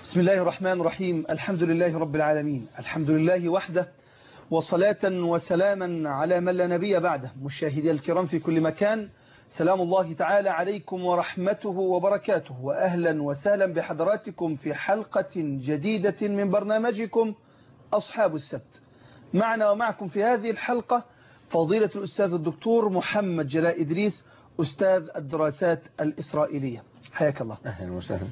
بسم الله الرحمن الرحيم الحمد لله رب العالمين الحمد لله وحده وصلاة وسلاما على من لا نبي بعده مشاهدي الكرام في كل مكان سلام الله تعالى عليكم ورحمته وبركاته وأهلا وسهلا بحضراتكم في حلقة جديدة من برنامجكم أصحاب السبت معنا ومعكم في هذه الحلقة فضيلة الأستاذ الدكتور محمد جلاء إدريس أستاذ الدراسات الإسرائيلية حياك الله أهلا وسهلا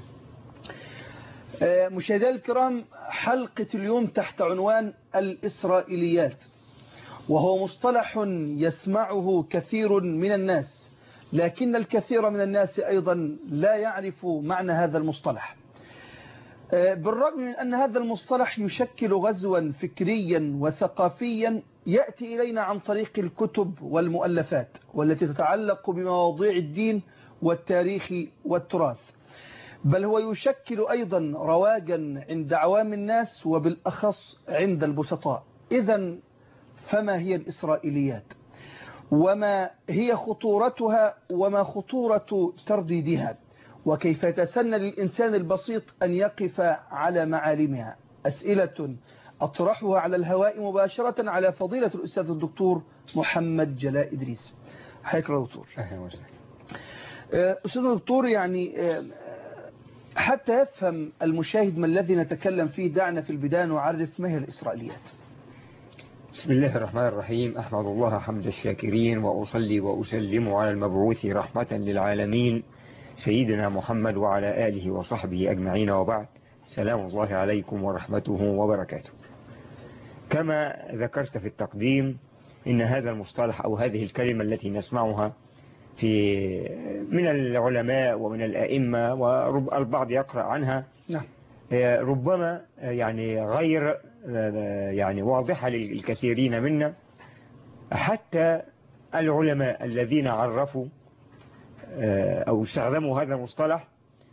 مشاهدي الكرام حلقة اليوم تحت عنوان الإسرائيليات وهو مصطلح يسمعه كثير من الناس لكن الكثير من الناس أيضا لا يعرف معنى هذا المصطلح بالرغم من أن هذا المصطلح يشكل غزوا فكريا وثقافيا يأتي إلينا عن طريق الكتب والمؤلفات والتي تتعلق بمواضيع الدين والتاريخ والتراث بل هو يشكل أيضا رواجا عند عوام الناس وبالأخص عند البسطاء إذا فما هي الإسرائيليات وما هي خطورتها وما خطورة ترديدها وكيف يتسنى للإنسان البسيط أن يقف على معالمها أسئلة أطرحها على الهواء مباشرة على فضيلة الأستاذ الدكتور محمد جلاء إدريس حياك الله دكتور أهلا وسهلا أستاذ الدكتور يعني حتى يفهم المشاهد ما الذي نتكلم فيه دعنا في البداية نعرف ما هي الإسرائيليات بسم الله الرحمن الرحيم أحمد الله حمد الشاكرين وأصلي وأسلم على المبعوث رحمة للعالمين سيدنا محمد وعلى آله وصحبه أجمعين وبعد سلام الله عليكم ورحمته وبركاته كما ذكرت في التقديم إن هذا المصطلح أو هذه الكلمة التي نسمعها في من العلماء ومن الأئمة والبعض يقرأ عنها نعم ربما يعني غير يعني واضحة للكثيرين منا حتى العلماء الذين عرفوا أو استخدموا هذا المصطلح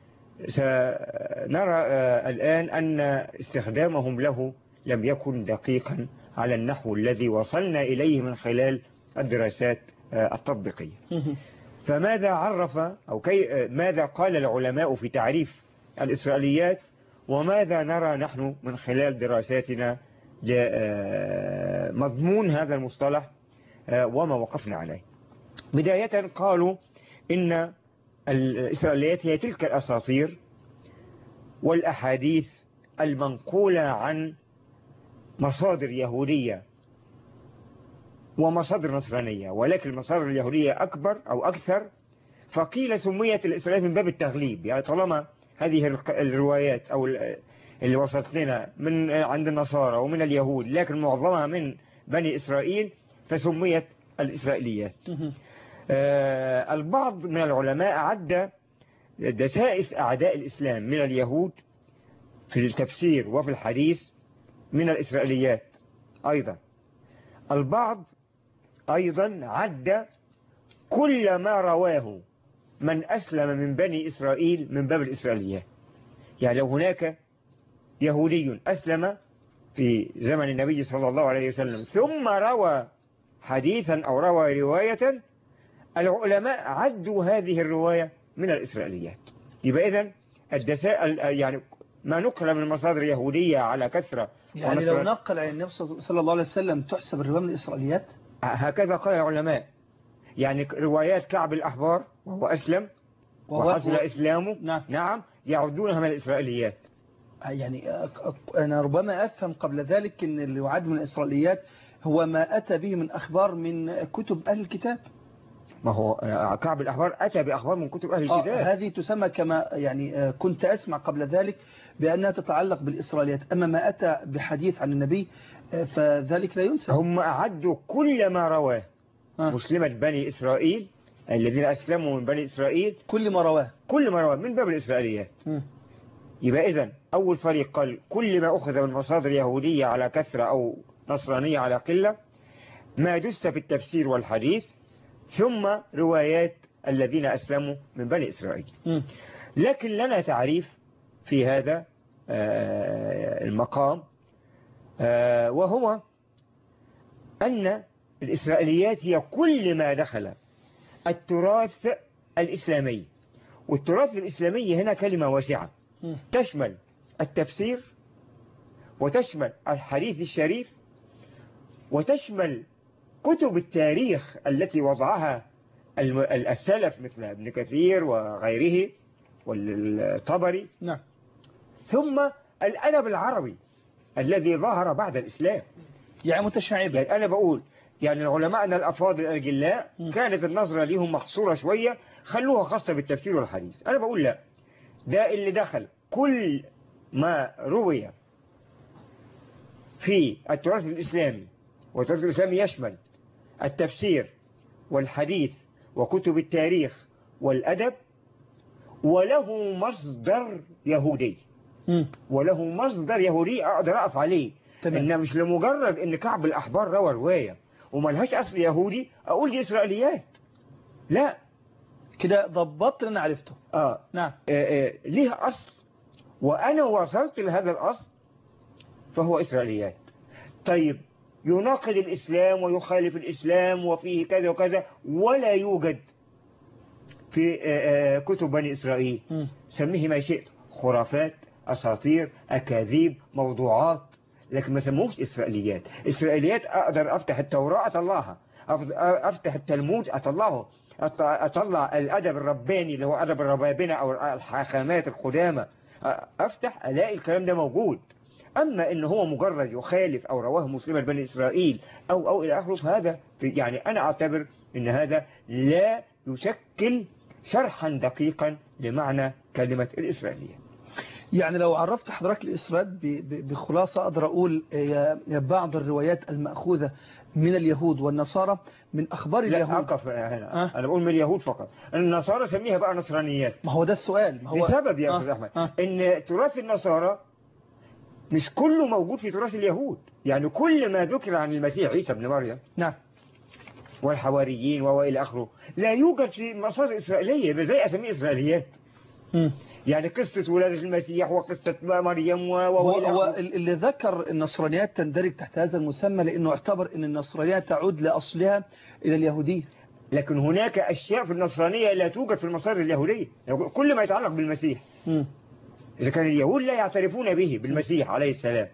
سنرى الآن أن استخدامهم له لم يكن دقيقا على النحو الذي وصلنا إليه من خلال الدراسات التطبيقية فماذا عرف أو كي ماذا قال العلماء في تعريف الإسرائيليات وماذا نرى نحن من خلال دراساتنا لمضمون هذا المصطلح وما وقفنا عليه بداية قالوا إن الإسرائيليات هي تلك الأساطير والأحاديث المنقولة عن مصادر يهودية ومصادر نصرانية ولكن المصادر اليهودية أكبر أو أكثر فقيل سميت الإسرائيليات من باب التغليب يعني طالما هذه الروايات أو اللي وصلت لنا من عند النصارى ومن اليهود لكن معظمها من بني إسرائيل فسميت الإسرائيليات آه البعض من العلماء عد دسائس أعداء الإسلام من اليهود في التفسير وفي الحديث من الإسرائيليات أيضا البعض أيضا عد كل ما رواه من أسلم من بني إسرائيل من باب الإسرائيليات يعني لو هناك يهودي أسلم في زمن النبي صلى الله عليه وسلم ثم روى حديثا أو روى رواية العلماء عدوا هذه الرواية من الإسرائيليات يبقى إذن الدساء يعني ما نقل من مصادر يهودية على كثرة يعني لو نقل عن النبي صلى الله عليه وسلم تحسب الرواية من الإسرائيليات هكذا قال العلماء يعني روايات كعب الأحبار وهو أسلم وحصل إسلامه نعم. نعم يعدونها من الإسرائيليات يعني أنا ربما أفهم قبل ذلك أن اللي يعد من الإسرائيليات هو ما أتى به من أخبار من كتب أهل الكتاب ما هو كعب الأحبار أتى بأخبار من كتب أهل الكتاب آه هذه تسمى كما يعني كنت أسمع قبل ذلك بأنها تتعلق بالإسرائيليات أما ما أتى بحديث عن النبي فذلك لا ينسى هم أعدوا كل ما رواه آه. مسلمة بني إسرائيل الذين أسلموا من بني إسرائيل كل ما رواه كل ما رواه من باب الإسرائيليات م. يبقى إذن أول فريق قال كل ما أخذ من مصادر يهودية على كثرة أو نصرانية على قلة ما دس في التفسير والحديث ثم روايات الذين أسلموا من بني إسرائيل م. لكن لنا تعريف في هذا المقام وهو أن الإسرائيليات هي كل ما دخل التراث الإسلامي والتراث الإسلامي هنا كلمة واسعة م. تشمل التفسير وتشمل الحديث الشريف وتشمل كتب التاريخ التي وضعها الم- السلف مثل ابن كثير وغيره والطبري نعم ثم الأدب العربي الذي ظهر بعد الإسلام يعني متشعبة يعني أنا بقول يعني علماءنا الأفاضل الأجلاء م. كانت النظرة ليهم محصورة شوية خلوها خاصة بالتفسير والحديث أنا بقول لا ده اللي دخل كل ما روي في التراث الإسلامي والتراث الإسلامي يشمل التفسير والحديث وكتب التاريخ والأدب وله مصدر يهودي مم. وله مصدر يهودي أقدر أقف عليه تمام. إن مش لمجرد إن كعب الأحبار روى رواية وملهاش أصل يهودي أقول دي إسرائيليات لا كده ضبطت اللي انا عرفته آه. نعم آه آه ليها أصل وأنا وصلت لهذا الأصل فهو إسرائيليات طيب يناقض الإسلام ويخالف الإسلام وفيه كذا وكذا ولا يوجد في آه، آه، كتب بني إسرائيل مم. سميه ما شئت خرافات أساطير أكاذيب موضوعات لكن ما سموهش إسرائيليات إسرائيليات أقدر أفتح التوراة أطلعها أف- أفتح التلمود أطلعه أط- أطلع الأدب الرباني اللي هو أدب الربابنة أو الحاخامات القدامى أ- أفتح ألاقي الكلام ده موجود أما إن هو مجرد يخالف أو رواه مسلما بني إسرائيل أو أو إلى آخره فهذا يعني أنا أعتبر إن هذا لا يشكل شرحا دقيقا لمعنى كلمة الإسرائيلية يعني لو عرفت حضرتك الإسراد ب- ب- بخلاصة أقدر أقول يا يا بعض الروايات المأخوذة من اليهود والنصارى من أخبار لا اليهود أقف هنا آه. أنا بقول من اليهود فقط النصارى سميها بقى نصرانيات ما هو ده السؤال ما هو لسبب يا آه، أستاذ أحمد آه. إن تراث النصارى مش كله موجود في تراث اليهود يعني كل ما ذكر عن المسيح عيسى ابن مريم نعم والحواريين وإلى آخره لا يوجد في مصادر إسرائيلية زي أسامي إسرائيليات مم. يعني قصة ولادة المسيح وقصة مريم و- هو, وإلى هو آخره ال- اللي ذكر النصرانيات تندرج تحت هذا المسمى لأنه اعتبر أن النصرانيات تعود لأصلها إلى اليهودية لكن هناك أشياء في النصرانية لا توجد في المصادر اليهودية كل ما يتعلق بالمسيح مم. إذا كان اليهود لا يعترفون به بالمسيح عليه السلام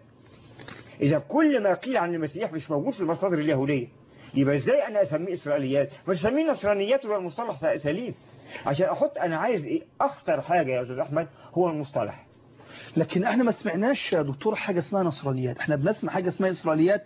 إذا كل ما قيل عن المسيح مش موجود في المصادر اليهودية يبقى إزاي أنا أسميه إسرائيليات مش أسميه نصرانيات ولا المصطلح سليم عشان أحط أنا عايز إيه أخطر حاجة يا أستاذ أحمد هو المصطلح لكن احنا ما سمعناش يا دكتور حاجة اسمها نصرانيات احنا بنسمع حاجة اسمها إسرائيليات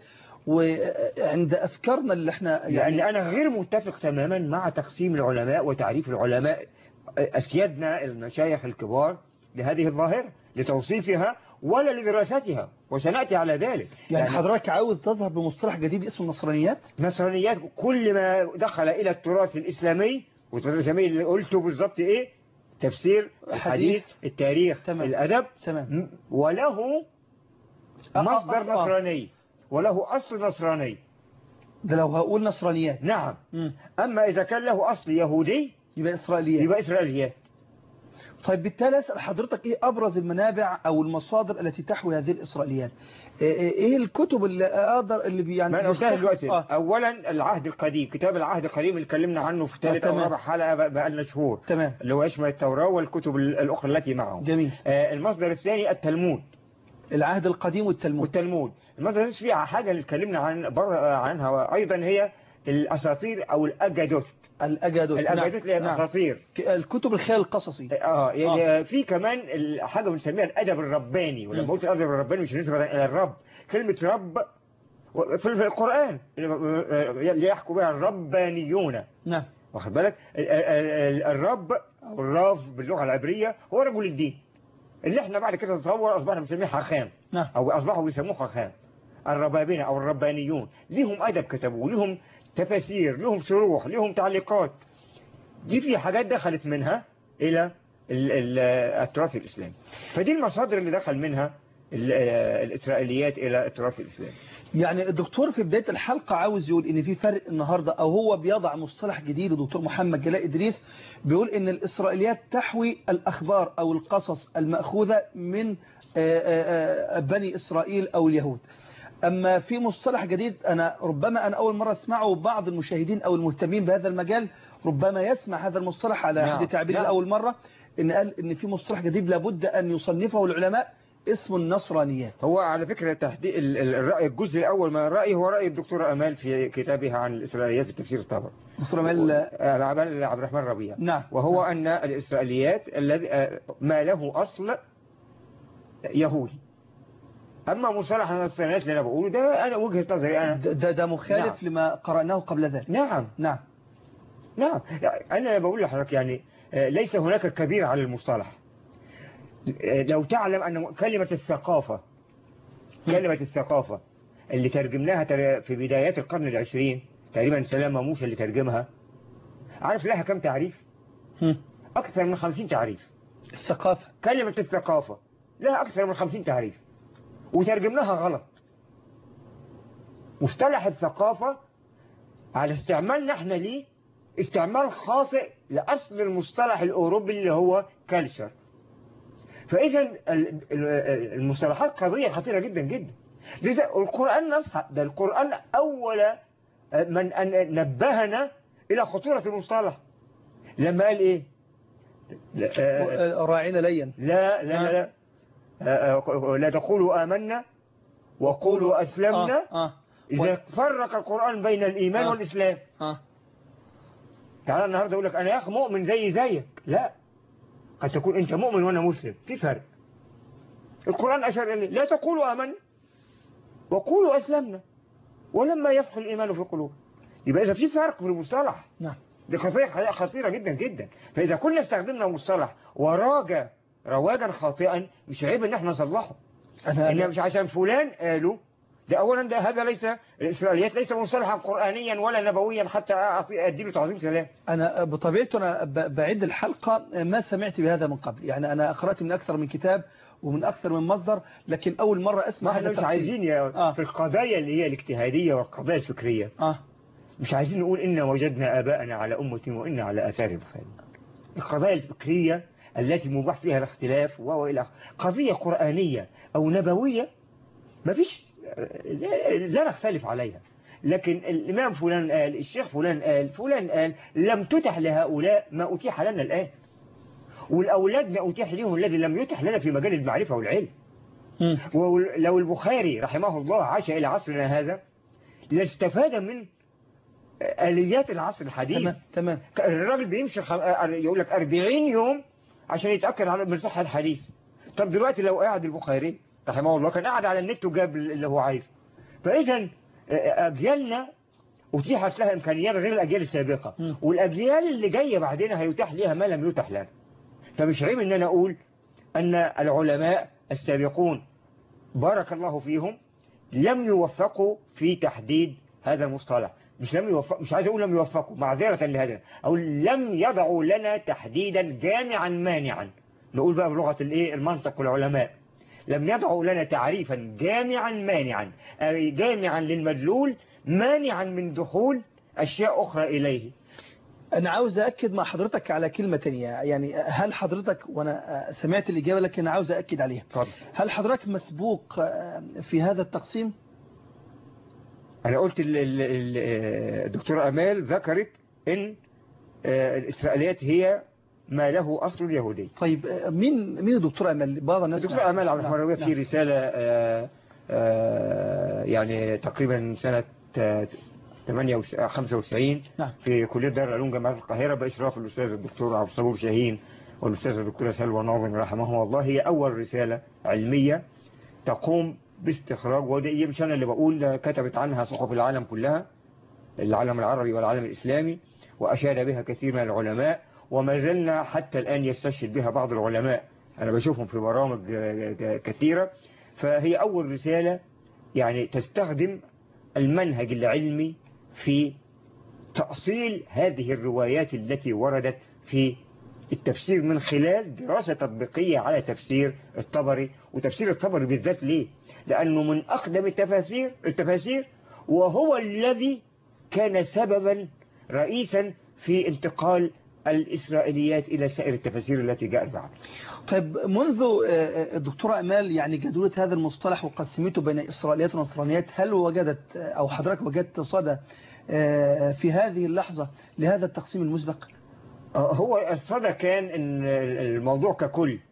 وعند أفكارنا اللي احنا يعني يعني أنا غير متفق تماما مع تقسيم العلماء وتعريف العلماء أسيادنا المشايخ الكبار لهذه الظاهرة لتوصيفها ولا لدراستها وسنأتي على ذلك يعني حضرتك عاوز تظهر بمصطلح جديد اسمه النصرانيات نصرانيات كل ما دخل إلى التراث الإسلامي والتراث الإسلامي اللي قلته بالظبط إيه تفسير الحديث التاريخ تمام. الأدب تمام م- وله آه، آه، مصدر آه، آه. نصراني وله أصل نصراني ده لو هقول نصرانيات نعم مم. أما إذا كان له أصل يهودي يبقى إسرائيليات يبقى إسرائيليات طيب بالتالي أسأل حضرتك إيه أبرز المنابع أو المصادر التي تحوي هذه الإسرائيليات إيه, إيه الكتب اللي أقدر اللي بي- يعني ما أنا قلتها بيستخدم- دلوقتي آه. أولا العهد القديم كتاب العهد القديم اللي اتكلمنا عنه في ثالث أو تمام. رابع حلقة بقى- بقى لنا شهور تمام اللي هو يشمل التوراة والكتب ال- الأخرى التي معه جميل آه، المصدر الثاني التلمود العهد القديم والتلمود والتلمود المصدر الثالث فيها حاجة اللي اتكلمنا عن بر عنها أيضا هي الأساطير أو الأجادوت الأجادوت الأجادوت اللي هي نعم. الأساطير ك- الكتب الخيال القصصي اه يعني في كمان الحاجة بنسميها الأدب الرباني ولما مم. قلت الأدب الرباني مش نسبة إلى الرب كلمة رب في في القرآن اللي يحكوا بها الربانيون نعم واخد بالك ال- ال- ال- الرب أو الراف باللغة العبرية هو رجل الدين اللي احنا بعد كده تطور أصبحنا بنسميه حاخام نعم أو أصبحوا بيسموه حاخام الربابنة أو الربانيون ليهم أدب كتبوا ليهم تفاسير ليهم شروح ليهم تعليقات دي في حاجات دخلت منها إلى ال- ال- التراث الإسلامي فدي المصادر اللي دخل منها ال- الإسرائيليات إلى التراث الإسلامي يعني الدكتور في بداية الحلقة عاوز يقول ان في فرق النهاردة او هو بيضع مصطلح جديد الدكتور محمد جلاء ادريس بيقول ان الاسرائيليات تحوي الاخبار او القصص المأخوذة من آه، آه، آه، بني اسرائيل او اليهود اما في مصطلح جديد انا ربما انا اول مرة اسمعه بعض المشاهدين او المهتمين بهذا المجال ربما يسمع هذا المصطلح على نعم، حد تعبير نعم. الاول مرة ان قال ان في مصطلح جديد لابد ان يصنفه العلماء اسمه النصرانيات هو على فكرة تحديد ال- ال- الرأي الجزء الأول من الرأي هو رأي الدكتورة أمال في كتابها عن الإسرائيليات في التفسير الطبري دكتور أمال آه، عبد عبد الرحمن ربيع نعم وهو أن الإسرائيليات الذي آه، ما له أصل يهودي أما مصطلح النصرانيات اللي أنا بقوله ده أنا وجهة نظري أنا ده, ده- ده مخالف نعم. لما قرأناه قبل ذلك نعم نعم نعم أنا بقول لحضرتك يعني آه، ليس هناك كبير على المصطلح آه، لو تعلم أن كلمة الثقافة كلمة الثقافة اللي ترجمناها تر- في بدايات القرن العشرين تقريبا سلام ماموش اللي ترجمها عارف لها كم تعريف هم. أكثر من خمسين تعريف الثقافة كلمة الثقافة لها أكثر من خمسين تعريف وترجمناها غلط مصطلح الثقافة على استعمالنا احنا ليه استعمال خاطئ لأصل المصطلح الأوروبي اللي هو كالشر فإذا ال- ال- المصطلحات قضية خطيرة جدا جدا لذا القرآن نصح ده القرآن أول من أن نبهنا إلى خطورة المصطلح لما قال إيه لا, آه، راعينا ليا لا لا لا, لا, آه، آه، لا تقولوا آمنا وقولوا أسلمنا آه. آه. إذا فرق القرآن بين الإيمان آه. والإسلام آه. تعالى النهاردة أقول لك أنا يا أخي مؤمن زي زيك لا قد تكون أنت مؤمن وأنا مسلم في فرق القرآن أشار إليه لا تقولوا آمنا وقولوا أسلمنا ولما يفحل الإيمان في القلوب يبقى إذا في فرق في المصطلح نعم دي قضية خطيرة جدا جدا فإذا كنا استخدمنا مصطلح وراجع رواجا خاطئا مش عيب ان احنا نصلحه أنا إن مش عشان فلان قالوا ده أولا ده هذا ليس الإسرائيليات ليس مصطلحا قرآنيا ولا نبويا حتى أعطي- أديله تعظيم سلام أنا بطبيعته أنا ب- بعد الحلقة ما سمعت بهذا من قبل يعني أنا قرأت من أكثر من كتاب ومن أكثر من مصدر لكن أول مرة ما أسمع احنا هذا مش التفسير. عايزين يا آه. في القضايا اللي هي الاجتهادية والقضايا الفكرية آه مش عايزين نقول إنا وجدنا آباءنا على أمة وإنا على آثارهم مقتدون القضايا الفكرية التي مباح فيها الاختلاف و إلى آخره. قضية قرآنية أو نبوية ما فيش لا- لا نختلف عليها لكن الإمام فلان قال الشيخ فلان قال فلان قال لم تتح لهؤلاء ما أتيح لنا الآن والأولاد ما أتيح لهم الذي لم يتح لنا في مجال المعرفة والعلم مم. ولو البخاري رحمه الله عاش إلى عصرنا هذا لاستفاد من آليات العصر الحديث تمام تمام الراجل بيمشي خم... يقول لك 40 يوم عشان يتأكد على من صحة الحديث طب دلوقتي لو قاعد البخاري رحمه الله كان قاعد على النت وجاب اللي هو عايزه فإذا أجيالنا أتيحت لها إمكانيات غير الأجيال السابقة م. والأجيال اللي جاية بعدين هيتاح لها ما لم يتح لنا فمش عيب إن أنا أقول أن العلماء السابقون بارك الله فيهم لم يوفقوا في تحديد هذا المصطلح مش لم يوفق مش عايز اقول لم يوفقوا معذرة لهذا او لم يضعوا لنا تحديدا جامعا مانعا نقول بقى بلغة الايه المنطق والعلماء لم يضعوا لنا تعريفا جامعا مانعا اي جامعا للمدلول مانعا من دخول اشياء اخرى اليه أنا عاوز أأكد مع حضرتك على كلمة تانية يعني هل حضرتك وأنا سمعت الإجابة لكن عاوز أأكد عليها اتفضل هل حضرتك مسبوق في هذا التقسيم انا قلت ال- ال- ال- الدكتورة امال ذكرت ان آه، الاسرائيليات هي ما له اصل يهودي طيب مين مين الدكتور أمل بعض الناس الدكتور أمال عبد الرحمن ربيع نعم. في رسالة آه، آه، يعني تقريبا سنة آه، 98 95 نعم. في كلية دار العلوم جامعة القاهرة بإشراف الأستاذ الدكتور عبد الصبور شاهين والأستاذ الدكتورة سلوى ناظم رحمهم الله هي أول رسالة علمية تقوم باستخراج ودي مش أنا اللي بقول كتبت عنها صحف العالم كلها العالم العربي والعالم الإسلامي وأشاد بها كثير من العلماء وما زلنا حتى الآن يستشهد بها بعض العلماء أنا بشوفهم في برامج كثيرة فهي أول رسالة يعني تستخدم المنهج العلمي في تأصيل هذه الروايات التي وردت في التفسير من خلال دراسة تطبيقية على تفسير الطبري وتفسير الطبري بالذات ليه لأنه من أقدم التفاسير التفاسير وهو الذي كان سببا رئيسا في انتقال الإسرائيليات إلى سائر التفاسير التي جاءت بعد طيب منذ آه، الدكتورة أمال يعني جدولة هذا المصطلح وقسمته بين إسرائيليات ونصرانيات هل وجدت آه، أو حضرتك وجدت صدى آه، في هذه اللحظة لهذا التقسيم المسبق هو الصدى كان ان الموضوع ككل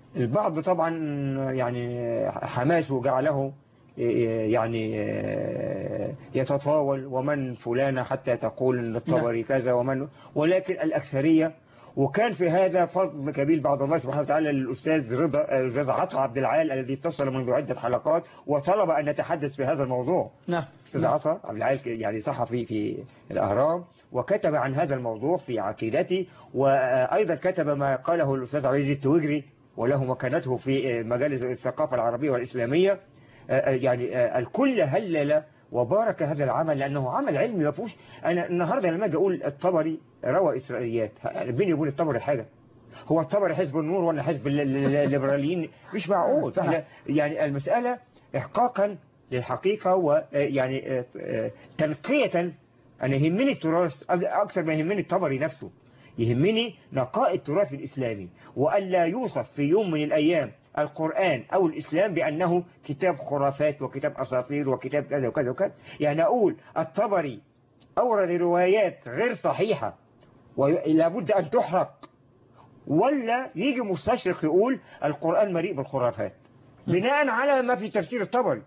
البعض طبعا يعني حماسه جعله يعني يتطاول ومن فلان حتى تقول ان الطبري كذا ومن ولكن الأكثرية وكان في هذا فضل كبير بعد الله سبحانه وتعالى للأستاذ رضا الأستاذ عطا عبد العال الذي اتصل منذ عدة حلقات وطلب أن نتحدث في هذا الموضوع نعم أستاذ عطا عبد العال يعني صحفي في الأهرام وكتب عن هذا الموضوع في عقيدتي وأيضا كتب ما قاله الأستاذ عزيز التوجري وله مكانته في مجال الثقافة العربية والإسلامية يعني الكل هلل وبارك هذا العمل لأنه عمل علمي ما فيهوش أنا النهاردة لما أجي أقول الطبري روى إسرائيليات بيني وبين الطبري حاجة هو الطبري حزب النور ولا حزب الليبراليين مش معقول فاحنا يعني المسألة إحقاقا للحقيقة ويعني تنقية أنا يهمني التراث أكثر ما يهمني الطبري نفسه يهمني نقاء التراث الإسلامي وألا يوصف في يوم من الأيام القرآن أو الإسلام بأنه كتاب خرافات وكتاب أساطير وكتاب كذا وكذا وكذا يعني أقول الطبري أورد روايات غير صحيحة ولابد أن تحرق ولا يجي مستشرق يقول القرآن مليء بالخرافات بناء على ما في تفسير الطبري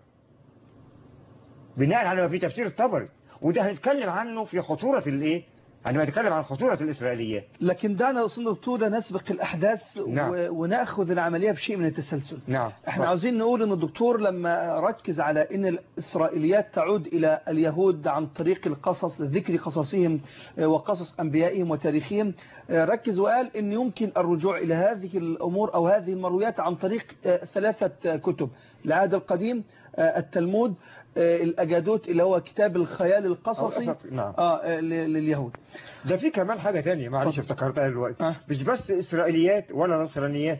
بناء على ما في تفسير الطبري وده هنتكلم عنه في خطورة الايه عندما نتكلم عن خطورة الإسرائيليات لكن دعنا أصلا دكتور نسبق الأحداث نعم. و... ونأخذ العملية بشيء من التسلسل نعم احنا عاوزين نقول ان الدكتور لما ركز على ان الإسرائيليات تعود إلى اليهود عن طريق القصص ذكر قصصهم وقصص أنبيائهم وتاريخهم ركز وقال ان يمكن الرجوع إلى هذه الأمور أو هذه المرويات عن طريق ثلاثة كتب العهد القديم التلمود الأجادوت اللي هو كتاب الخيال القصصي نعم. آه لليهود ده في كمان حاجة تانية معلش افتكرتها دلوقتي آه. مش بس إسرائيليات ولا نصرانيات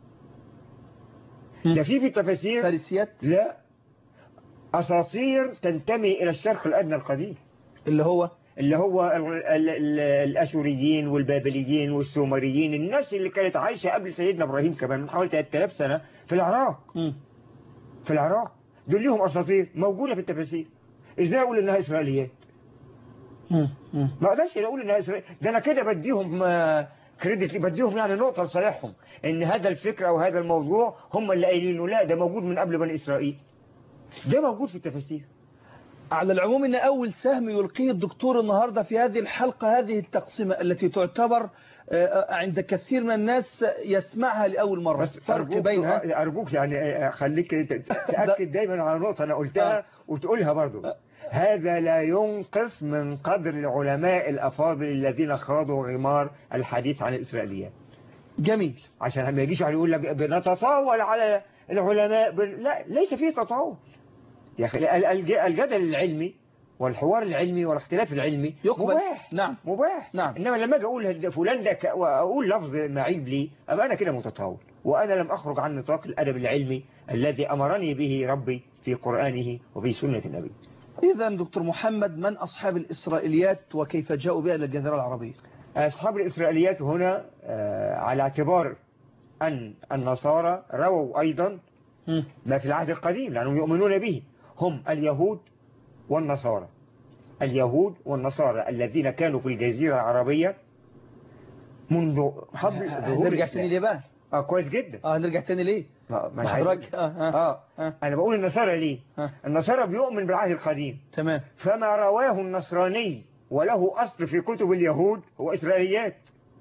ده في في التفاسير فارسيات لا أساطير تنتمي إلى الشرق الأدنى القديم اللي هو اللي هو ال ال ال الأشوريين والبابليين والسومريين الناس اللي كانت عايشة قبل سيدنا إبراهيم كمان من حوالي 3000 سنة في العراق م. في العراق دول ليهم أساطير موجودة في التفاسير إزاي أقول إنها إسرائيليات م. م. ما أقدرش أقول إنها إسرائيل ده أنا كده بديهم آه، كريدت بديهم يعني نقطة لصالحهم إن هذا الفكر أو هذا الموضوع هم اللي قايلينه لا ده موجود من قبل بني إسرائيل ده موجود في التفاسير على العموم ان اول سهم يلقيه الدكتور النهاردة في هذه الحلقة هذه التقسيمة التي تعتبر آه، عند كثير من الناس يسمعها لأول مرة بس فرق أرجوك, بينها أرجوك يعني آه، خليك ت- تأكد دايما على نقطة أنا قلتها آه. وتقولها برضو هذا لا ينقص من قدر العلماء الأفاضل الذين خاضوا غمار الحديث عن الإسرائيليات جميل عشان ما يجيش واحد يقول لك بنتطاول على العلماء بن... لا ليس فيه تطاول يا أخي ال- الج- الجدل العلمي والحوار العلمي والاختلاف العلمي يقبل مباح نعم مباح نعم. انما لما اجي اقول ده فلان ده ك... واقول لفظ معيب لي ابقى انا كده متطاول وانا لم اخرج عن نطاق الادب العلمي الذي امرني به ربي في قرانه وفي سنه النبي إذا دكتور محمد من أصحاب الإسرائيليات وكيف جاءوا بها إلى الجزيرة العربية أصحاب الإسرائيليات هنا آه، على اعتبار أن النصارى رووا أيضا م. ما في العهد القديم لأنهم يؤمنون به هم اليهود والنصارى اليهود والنصارى الذين كانوا في الجزيرة العربية منذ قبل ظهور نرجع الإسلام. تاني ليه بقى اه كويس جدا اه نرجع تاني ليه ما ما أنا حضرتك عايز- آه, آه, اه آه. انا بقول النصارى ليه آه. النصارى بيؤمن بالعهد القديم تمام فما رواه النصراني وله أصل في كتب اليهود هو إسرائيليات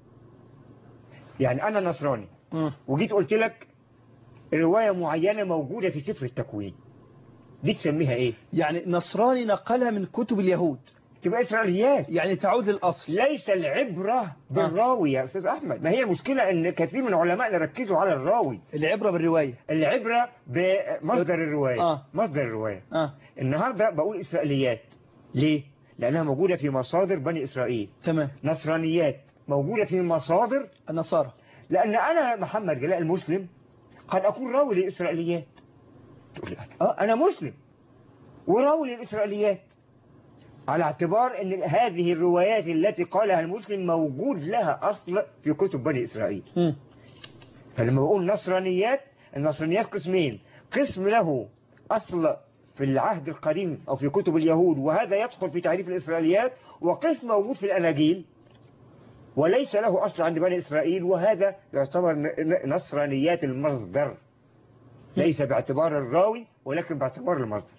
يعني أنا نصراني م. وجيت قلت لك رواية معينة موجودة في سفر التكوين دي تسميها ايه يعني نصراني نقلها من كتب اليهود تبقى إسرائيليات يعني تعود للأصل ليس العبرة بالراوي يا أستاذ أحمد ما هي مشكلة أن كثير من علمائنا ركزوا على الراوي العبرة بالرواية العبرة بمصدر الرواية آه. مصدر الرواية آه. النهاردة بقول إسرائيليات ليه؟ لأنها موجودة في مصادر بني إسرائيل تمام نصرانيات موجودة في مصادر النصارى لأن أنا محمد جلاء المسلم قد أكون راوي للإسرائيليات تقول لي آه أنا مسلم وراوي للإسرائيليات على اعتبار أن هذه الروايات التي قالها المسلم موجود لها أصل في كتب بني إسرائيل م. فلما بقول نصرانيات النصرانيات قسمين قسم له أصل في العهد القديم أو في كتب اليهود وهذا يدخل في تعريف الإسرائيليات وقسم موجود في الأناجيل وليس له أصل عند بني إسرائيل وهذا يعتبر ن- ن- نصرانيات المصدر ليس باعتبار الراوي ولكن باعتبار المصدر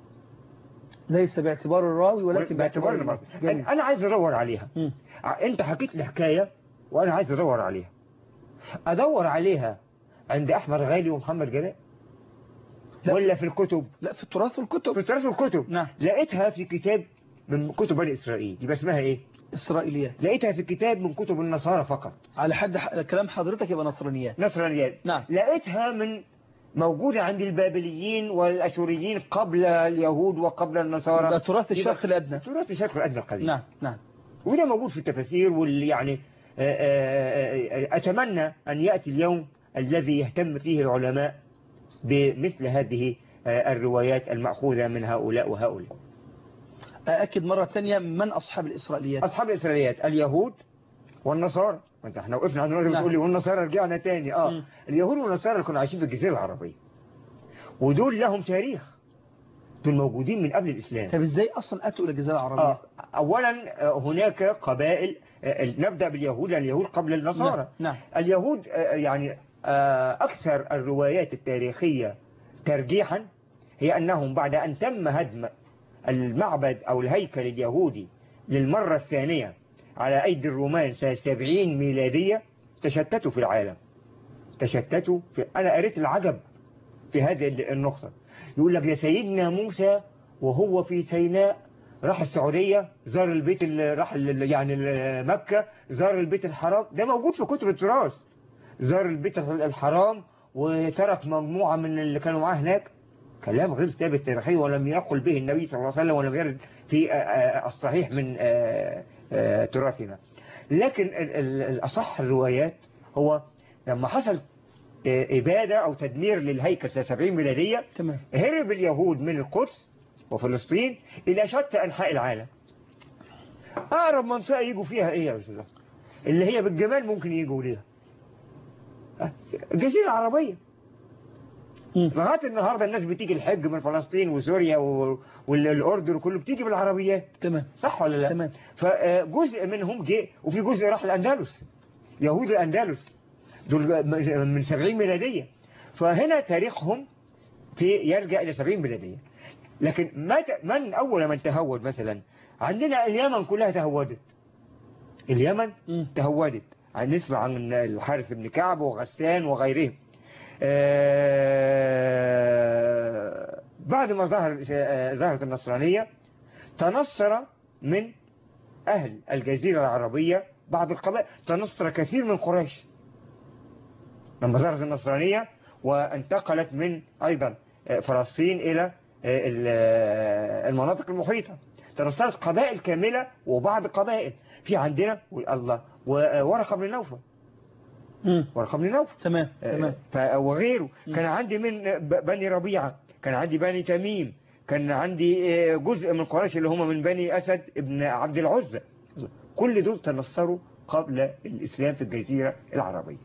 ليس باعتبار الراوي ولكن باعتبار المصدر جميل. أنا عايز أدور عليها مم. ع- أنت حكيت لي حكاية وأنا عايز أدور عليها أدور عليها عند أحمد غالي ومحمد جلال لا. ولا في الكتب لا في التراث في والكتب تراث الكتب نعم لقيتها في كتاب من كتب بني إسرائيل يبقى اسمها إيه إسرائيليات لقيتها في كتاب من كتب النصارى فقط على حد ح- كلام حضرتك يبقى نصرانيات نصرانيات نعم لقيتها من موجودة عند البابليين والأشوريين قبل اليهود وقبل النصارى يبقى تراث يبقى الشرق الأدنى تراث الشرق الأدنى القديم نعم نعم وده موجود في التفاسير واللي يعني آه، آه، آه، أتمنى أن يأتي اليوم الذي يهتم فيه العلماء بمثل هذه آه، الروايات المأخوذة من هؤلاء وهؤلاء أأكد مرة ثانية من أصحاب الإسرائيليات أصحاب الإسرائيليات اليهود والنصارى ما انت احنا وقفنا عند الراجل نعم. بتقول لي والنصارى رجعنا تاني اه مم. اليهود والنصارى اللي كانوا عايشين في الجزيرة العربية ودول لهم تاريخ دول موجودين من قبل الإسلام طب إزاي أصلا أتوا إلى الجزيرة العربية آه. أولا آه، هناك قبائل آه، نبدأ باليهود لأن اليهود قبل النصارى نعم نعم اليهود آه، يعني آه، أكثر الروايات التاريخية ترجيحا هي أنهم بعد أن تم هدم المعبد أو الهيكل اليهودي للمرة الثانية على أيدي الرومان سنة 70 ميلادية تشتتوا في العالم تشتتوا في أنا قريت العجب في هذه النقطة يقول لك يا سيدنا موسى وهو في سيناء راح السعودية زار البيت ال- راح ال- يعني ال- مكة زار البيت الحرام ده موجود في كتب التراث زار البيت الحرام وترك مجموعة من اللي كانوا معاه هناك كلام غير ثابت تاريخيا ولم يقل به النبي صلى الله عليه وسلم ولم يرد في آه، آه، الصحيح من آه، آه، تراثنا لكن ال- ال- الأصح الروايات هو لما حصل آه، إبادة أو تدمير للهيكل سنة 70 ميلادية تمام هرب اليهود من القدس وفلسطين إلى شتى أنحاء العالم أقرب منطقة يجوا فيها إيه يا أستاذ أحمد؟ اللي هي بالجمال ممكن يجوا ليها أه، الجزيرة العربية مم. لغاية النهاردة الناس بتيجي الحج من فلسطين وسوريا و- والأردن وكله بتيجي بالعربيات تمام صح ولا لا تمام فجزء منهم جه وفي جزء راح الأندلس يهود الأندلس دول من 70 ميلادية فهنا تاريخهم في يرجع إلى 70 ميلادية لكن متى من أول من تهود مثلا عندنا اليمن كلها تهودت اليمن مم. تهودت عن نسمع عن الحارث بن كعب وغسان وغيرهم آه، بعد ما ظهر آه، ظهرت النصرانية تنصر من أهل الجزيرة العربية بعض القبائل تنصر كثير من قريش لما ظهرت النصرانية وانتقلت من أيضا آه، فلسطين إلى آه، ال- آه، المناطق المحيطة تنصرت قبائل كاملة وبعض قبائل في عندنا الله وورقة بن نوفل مم. ورقة بن نوفل تمام تمام ف- وغيره مم. كان عندي من ب- بني ربيعة كان عندي بني تميم كان عندي آه، جزء من قريش اللي هم من بني أسد ابن عبد العزة كل دول تنصروا قبل الإسلام في الجزيرة العربية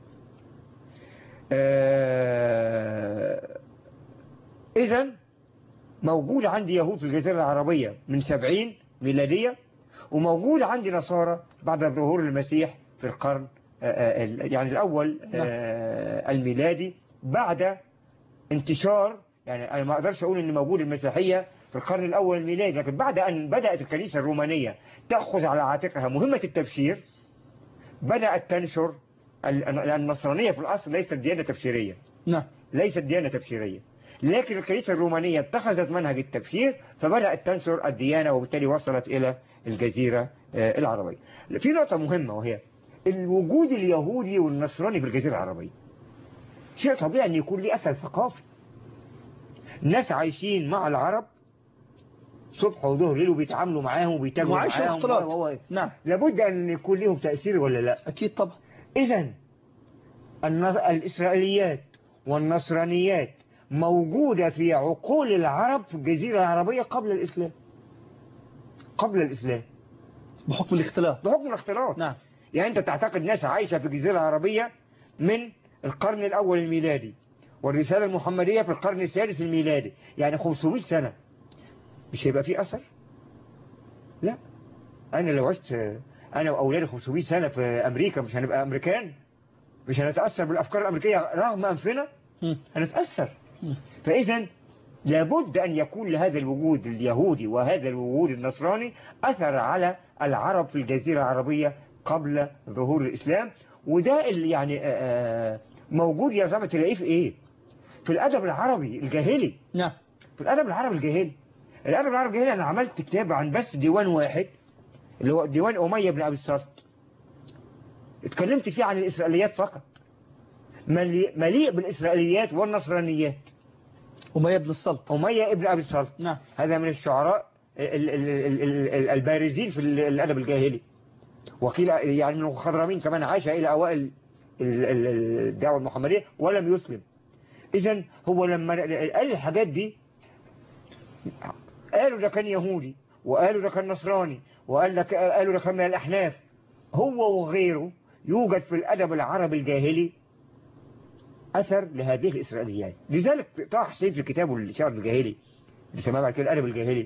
إذا موجود عندي يهود في الجزيرة العربية من سبعين ميلادية وموجود عندي نصارى بعد ظهور المسيح في القرن آه، آه، ال- يعني الأول آه، الميلادي بعد انتشار يعني أنا ما أقدرش أقول إن موجود المسيحية في القرن الأول الميلادي لكن بعد أن بدأت الكنيسة الرومانية تأخذ على عاتقها مهمة التبشير بدأت تنشر ال- لأن النصرانية في الأصل ليست ديانة تبشيرية نعم ليست ديانة تبشيرية لكن الكنيسة الرومانية اتخذت منهج التبشير فبدأت تنشر الديانة وبالتالي وصلت إلى الجزيرة آه، العربية في نقطة مهمة وهي الوجود اليهودي والنصراني في الجزيرة العربية شيء طبيعي أن يكون ليه أثر ثقافي ناس عايشين مع العرب صبح وظهر ليل وبيتعاملوا معاهم وبيتاجروا معايشة معاهم واختلاط. و- و- نعم لابد أن يكون لهم تأثير ولا لا أكيد طبعا إذا الإسرائيليات والنصرانيات موجودة في عقول العرب في الجزيرة العربية قبل الإسلام قبل الإسلام بحكم الاختلاط بحكم الاختلاط نعم يعني أنت تعتقد ناس عايشة في الجزيرة العربية من القرن الأول الميلادي والرسالة المحمدية في القرن السادس الميلادي يعني 500 سنة مش هيبقى فيه أثر لا أنا لو عشت انا واولادي 500 سنة في امريكا مش هنبقى امريكان مش هنتأثر بالافكار الامريكية رغم انفنا مم. هنتأثر مم. فاذا لابد ان يكون لهذا الوجود اليهودي وهذا الوجود النصراني اثر على العرب في الجزيرة العربية قبل ظهور الاسلام وده اللي يعني آه، آه، موجود يا زلمه تلاقيه في ايه في الادب العربي الجاهلي نعم في الادب العربي الجاهلي الادب العربي الجاهلي انا عملت كتاب عن بس ديوان واحد اللي هو ديوان اميه بن ابي الصلت اتكلمت فيه عن الاسرائيليات فقط مليء, مليء بالاسرائيليات والنصرانيات أمية بن السلط اميه ابن ابي الصلت نعم هذا من الشعراء ال- ال- ال- ال- ال- البارزين في ال- الادب الجاهلي وقيل يعني من الخضرمين كمان عاش الى اوائل ال- ال- الدعوه المحمديه ولم يسلم اذا هو لما قال الحاجات دي قالوا ده كان يهودي وقالوا ده كان نصراني وقال لك قالوا ده كان من الاحناف هو وغيره يوجد في الادب العربي الجاهلي اثر لهذه الاسرائيليات لذلك طه حسين في كتابه الشعر الجاهلي اللي سماه بعد كده الادب الجاهلي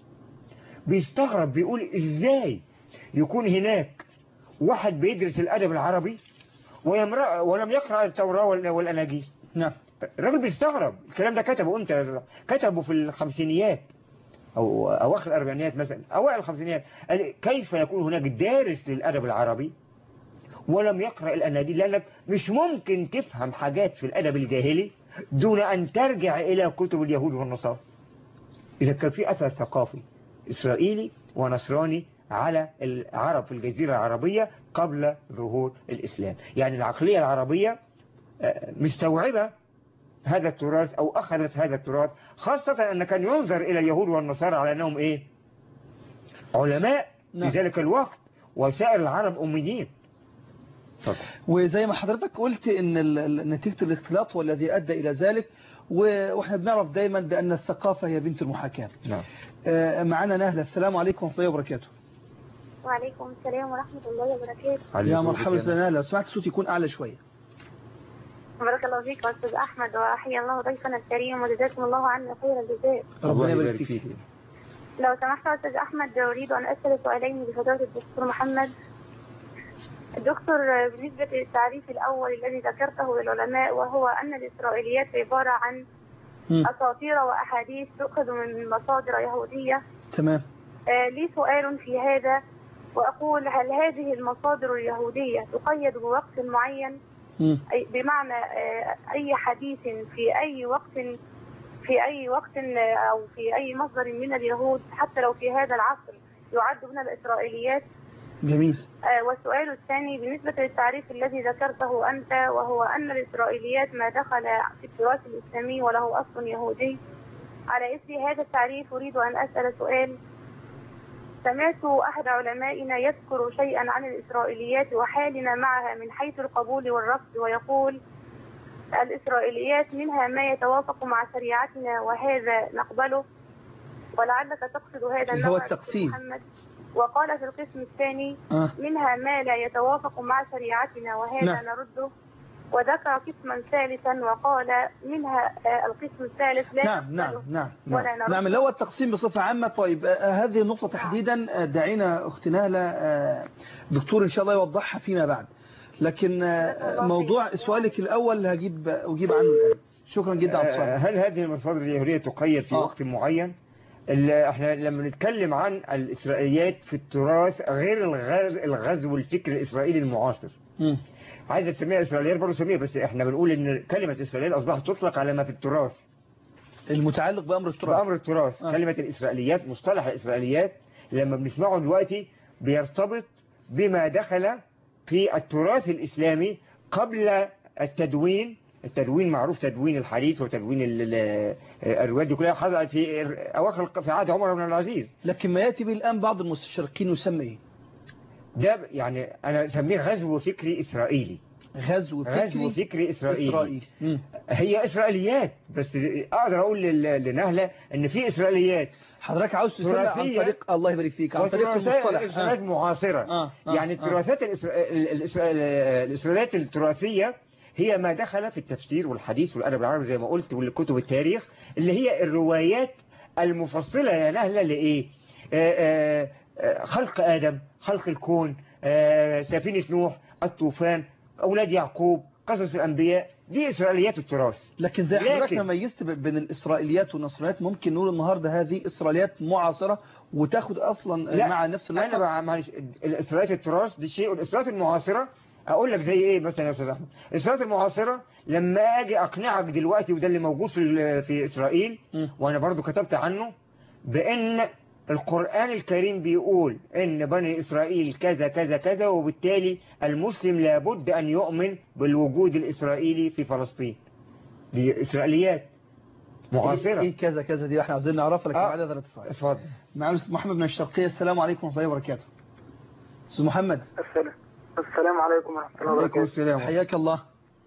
بيستغرب بيقول ازاي يكون هناك واحد بيدرس الادب العربي ويمرأ ولم يقرأ التوراة وال- والاناجيل نعم الراجل بيستغرب الكلام ده كتبه امتى كتبه في الخمسينيات او اواخر الاربعينيات مثلا اوائل الخمسينيات قال كيف يكون هناك دارس للادب العربي ولم يقرأ الاناجيل لانك مش ممكن تفهم حاجات في الادب الجاهلي دون ان ترجع الى كتب اليهود والنصارى اذا كان في اثر ثقافي اسرائيلي ونصراني على العرب في الجزيرة العربية قبل ظهور الإسلام يعني العقلية العربية آه، مستوعبة هذا التراث أو أخذت هذا التراث خاصة أن كان ينظر إلى اليهود والنصارى على أنهم إيه علماء نعم. في ذلك الوقت وسائر العرب أميين اتفضل. وزي ما حضرتك قلت ان ال- ال- نتيجة الاختلاط هو الذي ادى الى ذلك و- واحنا بنعرف دايما بان الثقافة هي بنت المحاكاة نعم آه، معنا نهلة السلام عليكم ورحمة الله وبركاته وعليكم السلام ورحمة الله وبركاته يا مرحبا استاذ نهلة لو سمحت الصوت يكون اعلى شوية بارك الله فيك يا أستاذ أحمد وأحيا الله ضيفنا الكريم وجزاكم الله عنا خير الجزاء ربنا يبارك فيك لو سمحت يا أستاذ أحمد أريد أن أسأل سؤالين لفضيلة الدكتور محمد الدكتور بالنسبة للتعريف الأول الذي ذكرته للعلماء وهو أن الإسرائيليات عبارة عن مم. أساطير وأحاديث تؤخذ من مصادر يهودية تمام آه، لي سؤال في هذا وأقول هل هذه المصادر اليهودية تقيد بوقت معين مم. أي بمعنى آه، أي حديث في أي وقت في أي وقت آه، أو في أي مصدر من اليهود حتى لو في هذا العصر يعد من الإسرائيليات جميل آه، والسؤال الثاني بالنسبة للتعريف الذي ذكرته أنت وهو أن الإسرائيليات ما دخل في التراث الإسلامي وله أصل يهودي على إثر هذا التعريف أريد أن أسأل سؤال سمعت أحد علمائنا يذكر شيئا عن الإسرائيليات وحالنا معها من حيث القبول والرفض ويقول الإسرائيليات منها ما يتوافق مع شريعتنا وهذا نقبله ولعلك تقصد هذا اللي هو النوع التقسيم. دكتور محمد وقال في القسم الثاني آه. منها ما لا يتوافق مع شريعتنا وهذا نعم. نرده وذكر قسما ثالثا وقال منها آه، القسم الثالث لا نعم نعم نقبله نعم ولا نعم, نرد. نعم اللي هو التقسيم بصفة عامة طيب آه، هذه النقطة تحديدا آه، دعينا أخت نهلة آه، دكتور إن شاء الله يوضحها فيما بعد لكن آه، موضوع سؤالك الأول هجيب أجيب عنه الآن شكرا جدا عبد آه، الصالح هل هذه المصادر اليهودية تقيد في آه. وقت معين ال- احنا لما نتكلم عن الإسرائيليات في التراث غير الغز- الغزو الفكري الإسرائيلي المعاصر مم. عايز تسميها إسرائيليات برضه سميها بس احنا بنقول إن كلمة إسرائيل أصبحت تطلق على ما في التراث المتعلق بأمر التراث بأمر التراث آه. كلمة الإسرائيليات مصطلح الإسرائيليات لما بنسمعه دلوقتي بيرتبط بما دخل في التراث الإسلامي قبل التدوين التدوين معروف تدوين الحديث وتدوين ال- ال- الروايات دي كلها حصلت في أواخر في عهد عمر بن العزيز لكن ما يأتي به الآن بعض المستشرقين يسمى إيه ده يعني أنا أسميه غزو فكري إسرائيلي غزو غزو فكري فكري إسرائيلي إسرائيلي مم. هي إسرائيليات بس أقدر أقول لل- لنهلة إن في إسرائيليات حضرتك عاوز تسمى عن تراثية. طريق الله يبارك فيك عن طريق وتراثات المصطلح الإسرائيليات آه. معاصرة آه. آه. يعني آه. التراثات الإسرا- ال- الإسرا- الإسرائيليات التراثية هي ما دخل في التفسير والحديث والأدب العربي زي ما قلت والكتب التاريخ اللي هي الروايات المفصلة يا نهلة لإيه آه، آه، آه، خلق آدم خلق الكون آه، سفينة نوح الطوفان أولاد يعقوب قصص الأنبياء دي إسرائيليات التراث لكن زي حضرتك لكن- ما ميزت ب- بين الإسرائيليات والنصرانيات ممكن نقول النهاردة هذه إسرائيليات معاصرة وتاخد أصلا لا مع نفس أنا اللقب بقى معلش الإسرائيليات التراث دي شيء والإسرائيليات المعاصرة أقول لك زي إيه مثلا يا أستاذ أحمد الإسرائيليات المعاصرة لما أجي أقنعك دلوقتي وده اللي موجود في ال- في إسرائيل م. وأنا برضو كتبت عنه بأن القرآن الكريم بيقول إن بني إسرائيل كذا كذا كذا وبالتالي المسلم لابد أن يؤمن بالوجود الإسرائيلي في فلسطين دي إسرائيليات معاصرة إيه كذا كذا دي احنا عاوزين نعرفها لكن آه. بعد ثلاث ساعات اتفضل معنا الأستاذ محمد من الشرقية السلام عليكم ورحمة الله وبركاته أستاذ محمد السلام السلام عليكم ورحمة الله عليكم وبركاته السلام حياك الله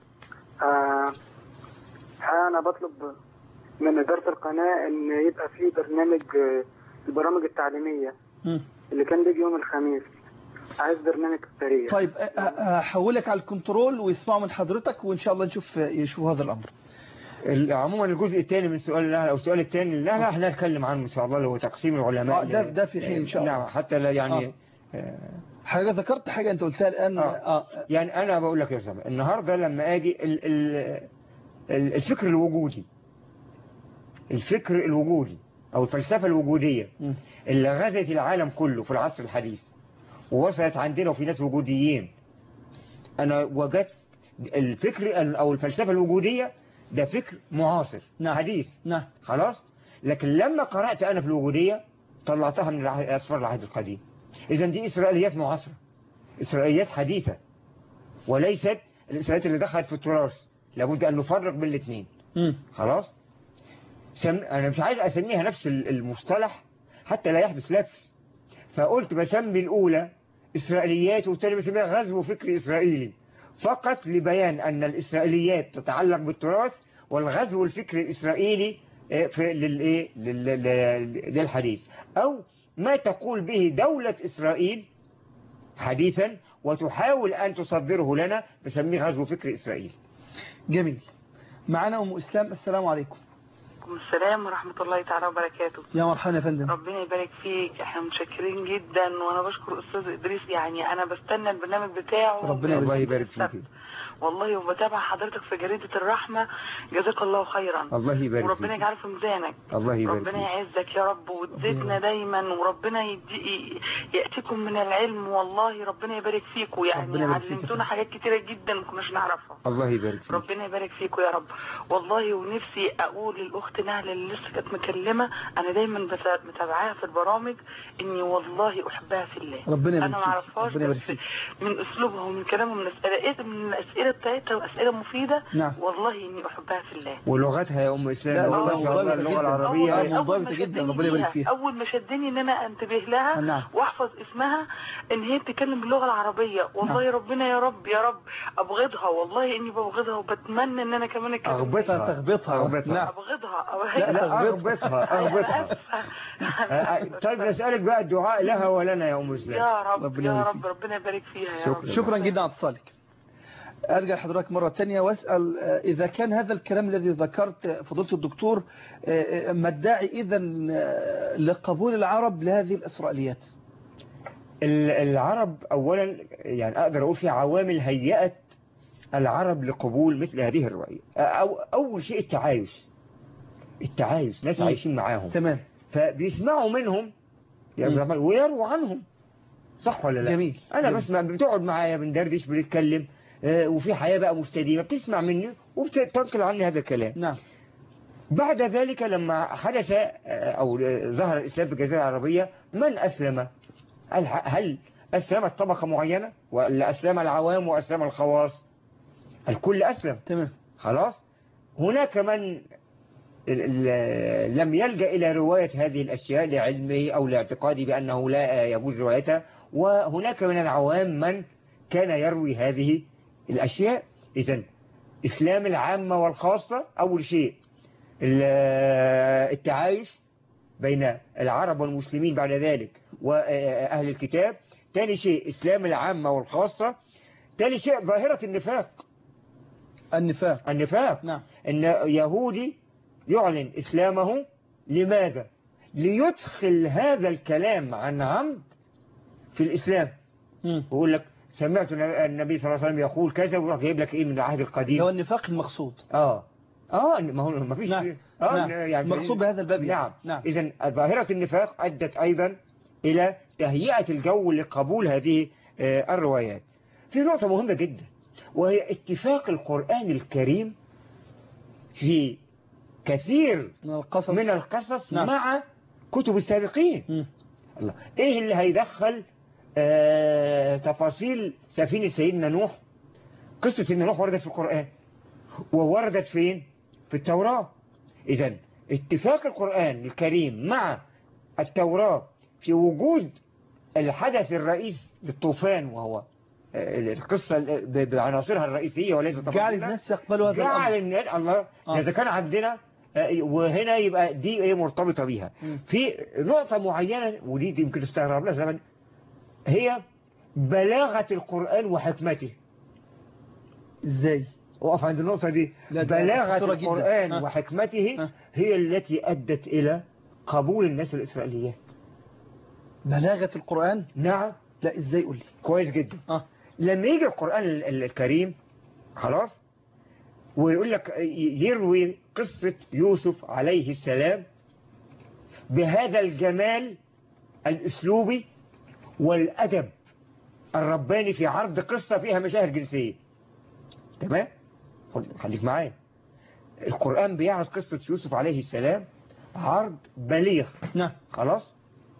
آه أنا بطلب من إدارة القناة إن يبقى في برنامج آه، البرامج التعليمية م. اللي كان بيجي يوم الخميس عايز برنامج التاريخ طيب أ- أ- هحولك على الكنترول ويسمعوا من حضرتك وإن شاء الله نشوف يشوفوا هذا الأمر ال- عموما الجزء الثاني من سؤال النهل او السؤال الثاني لا لا احنا نتكلم عنه ان شاء الله اللي هو تقسيم العلماء آه، ده- ده في حين إن شاء الله. نعم حتى لا يعني آه. حاجة ذكرت حاجة أنت قلتها الآن آه. آه. يعني انا بقول لك يا زلمه النهارده لما اجي ال ال ال- الفكر الوجودي الفكر الوجودي او الفلسفه الوجوديه م. اللي غزت العالم كله في العصر الحديث ووصلت عندنا وفي ناس وجوديين انا وجدت الفكر ال- او الفلسفه الوجوديه ده فكر معاصر نعم. حديث نعم خلاص لكن لما قرأت أنا في الوجودية طلعتها من العهد- أسفار العهد القديم إذا دي إسرائيليات معاصرة إسرائيليات حديثة وليست الإسرائيليات اللي دخلت في التراث لابد أن نفرق بين الاثنين م. خلاص سم... أنا مش عايز أسميها نفس ال- المصطلح حتى لا يحدث لبس فقلت بسمي الأولى إسرائيليات والثانية بسميها غزو فكري إسرائيلي فقط لبيان أن الإسرائيليات تتعلق بالتراث والغزو الفكري الإسرائيلي آه، في للإيه لل- لل- للحديث أو ما تقول به دولة إسرائيل حديثا وتحاول أن تصدره لنا بسميه غزو فكري إسرائيلي جميل معنا أم إسلام السلام عليكم عليكم السلام ورحمة الله تعالى وبركاته يا مرحبا يا فندم ربنا يبارك فيك احنا متشكرين جدا وانا بشكر استاذ ادريس يعني انا بستنى البرنامج بتاعه ربنا يبارك الله فيك. يبارك فيك والله وبتابع حضرتك في جريدة الرحمة جزاك الله خيرا الله يبارك وربنا فيك يجعله في ميزانك الله يبارك ربنا فيك يعزك يا رب وتزيدنا دايما وربنا يدي يأتيكم من العلم والله ربنا يبارك فيكم ربنا يعني يبارك فيك يا علمتونا فندم. حاجات كتيرة جدا ما كناش نعرفها الله يبارك فيك ربنا يبارك فيكم يا رب والله ونفسي اقول للاخت نهله اللي لسه كانت مكلمه انا دايما بت- متابعاها في البرامج اني والله احبها في الله ربنا يبارك انا ما فيك. اعرفهاش ربنا يبارك بس فيك. من اسلوبها ومن كلامها ومن اسئله من الاسئله بتاعتها واسئله مفيده نعم. والله اني احبها في الله ولغتها يا أم إسلام لا، لغة والله ما شاء الله منضبطة اللغة جداً. العربية آه، أول- أول منضبطة ما جداً، شدني ربنا يبارك ليها، فيها. اول ما شدني ان انا انتبه لها نعم. واحفظ اسمها ان هي بتتكلم باللغه العربيه والله نعم. ربنا يا رب يا رب ابغضها والله اني ببغضها وبتمنى ان انا كمان اتكلم أغبطها تغبطها أغبطها. نعم ابغضها أو لا، لا تغبطها. أغبطها أغبطها آه، آه، طيب نسألك بقى الدعاء لها ولنا يا أم إسلام يا رب ربنا يا يبارك رب فيك. ربنا يبارك فيها يا شكراً. رب شكرا جدا على اتصالك أرجع لحضرتك مرة تانية وأسأل آه، إذا كان هذا الكلام الذي ذكرت آه، فضيلة الدكتور آه، آه، ما الداعي إذا لقبول العرب لهذه الإسرائيليات ال- العرب أولا يعني أقدر أقول في عوامل هيئت العرب لقبول مثل هذه الرؤية أو أول شيء التعايش التعايش ناس مم. عايشين معاهم تمام فبيسمعوا منهم يا مم. عبد الرحمن ويروا عنهم صح ولا لا جميل. انا جميل. بسمع بتقعد معايا بندردش بنتكلم آه، وفي حياة بقى مستديمة بتسمع مني وبتنقل عني هذا الكلام نعم بعد ذلك لما حدث آه، أو آه، ظهر الإسلام في الجزيرة العربية من أسلم هل, هل أسلمت طبقة معينة ولا أسلم العوام وأسلم الخواص الكل أسلم تمام خلاص هناك من ال- ال- لم يلجأ إلى رواية هذه الأشياء لعلمه أو لاعتقاده بأنه لا يجوز روايتها وهناك من العوام من كان يروي هذه الأشياء إذا إسلام العامة والخاصة أول شيء ال- التعايش بين العرب والمسلمين بعد ذلك وأهل الكتاب ثاني شيء إسلام العامة والخاصة ثاني شيء ظاهرة النفاق النفاق النفاق نعم ان يهودي يعلن اسلامه لماذا ليدخل هذا الكلام عن عمد في الاسلام مم. ويقول لك سمعت النبي صلى الله عليه وسلم يقول كذا ويروح جايب لك ايه من العهد القديم هو النفاق المقصود اه اه ما هو ما فيش نعم. اه نعم. يعني المقصود بهذا الباب يعني. نعم نعم. اذا ظاهرة النفاق ادت ايضا الى تهيئة الجو لقبول هذه آه، الروايات في نقطة مهمة جدا وهي اتفاق القرآن الكريم في كثير من القصص من القصص نعم. مع كتب السابقين مم. الله ايه اللي هيدخل آه تفاصيل سفينة سيدنا نوح قصة سيدنا نوح وردت في القرآن ووردت فين في التوراة اذا اتفاق القرآن الكريم مع التوراة في وجود الحدث الرئيس للطوفان وهو آه، القصة ب- بعناصرها الرئيسية وليس جعل تفاصيلها الناس يقبلوا هذا جعل الأمر الناس الله آه. إذا كان عندنا آه، وهنا يبقى دي ايه مرتبطة بيها مم. في نقطة معينة ودي دي يمكن تستغرب لها زمن هي بلاغة القرآن وحكمته ازاي وقف عند النقطة دي لا، ده بلاغة خطيرة جدا. القرآن آه. وحكمته آه. هي التي أدت إلى قبول الناس الإسرائيليات بلاغة القرآن نعم لا ازاي قول لي كويس جدا اه لما يجي القرآن ال- ال- الكريم خلاص ويقول لك ي- يروي قصة يوسف عليه السلام بهذا الجمال الأسلوبي والأدب الرباني في عرض قصة فيها مشاهد جنسية تمام خد- خليك معايا القرآن بيعرض قصة يوسف عليه السلام عرض بليغ نعم خلاص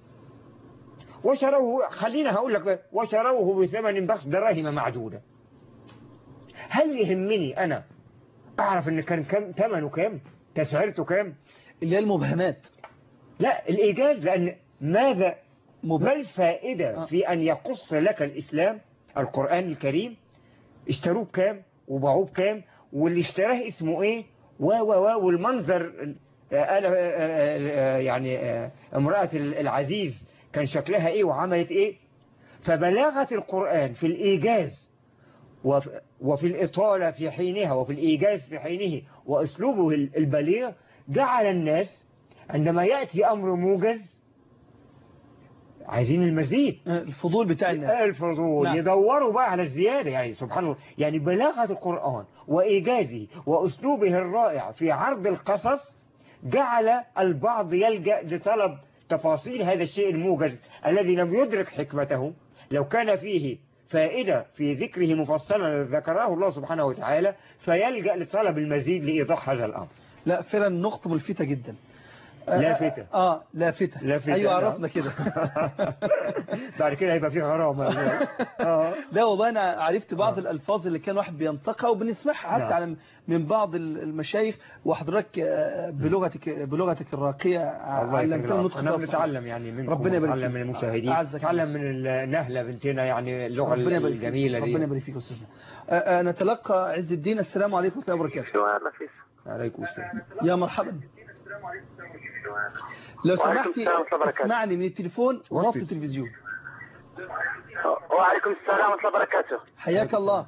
وشروه خلينا هقول لك بقى، وشروه بثمن بخس دراهم معدودة هل يهمني أنا أعرف إن كان كم ثمنه كام تسعيرته كام اللي هي المبهمات لا الإيجاز لأن ماذا ما مبهم الفائدة آه. في أن يقص لك الإسلام القرآن الكريم اشتروه بكام وباعوه بكام واللي اشتراه اسمه ايه و و و والمنظر آه، آه، آه، آه، يعني آه، امرأة العزيز كان شكلها ايه وعملت ايه فبلاغة القرآن في الإيجاز وف- وفي الإطالة في حينها وفي الإيجاز في حينه وأسلوبه البليغ جعل الناس عندما يأتي أمر موجز عايزين المزيد آه، الفضول بتاع الناس الفضول نعم. يدوروا بقى على الزيادة يعني سبحان الله يعني بلاغة القرآن وإيجازه وأسلوبه الرائع في عرض القصص جعل البعض يلجأ لطلب تفاصيل هذا الشيء الموجز الذي لم يدرك حكمته لو كان فيه فائدة في ذكره مفصلا ذكره الله سبحانه وتعالى فيلجأ لطلب المزيد لإيضاح هذا الأمر لا فعلا نقطة ملفتة جدا آه، لافتة. اه لافتة لافتة، ايوه نعم. عرفنا كده بعد كده هيبقى فيه غرامة آه. لا والله انا عرفت بعض الالفاظ اللي كان واحد بينطقها وبنسمعها حتى نعم. على من بعض المشايخ وحضرتك آه، بلغتك بلغتك الراقية الله علمتنا يكرمك النطق احنا بالصحيح. بنتعلم يعني منكم ربنا يبارك نتعلم فيك. من المشاهدين أعزك نتعلم من النهلة بنتنا يعني اللغة ربنا يبارك فيك. الجميلة ربنا دي يبارك فيك يا استاذنا آه، آه، نتلقى عز الدين السلام عليكم ورحمة الله وبركاته شو نفيس عليكم السلام يا مرحبا لو وعليكم سمحتي السلام ورحمة الله وبركاته. اسمعني من التليفون وطي. وطي التلفزيون وعليكم السلام ورحمة الله وبركاته حياك الله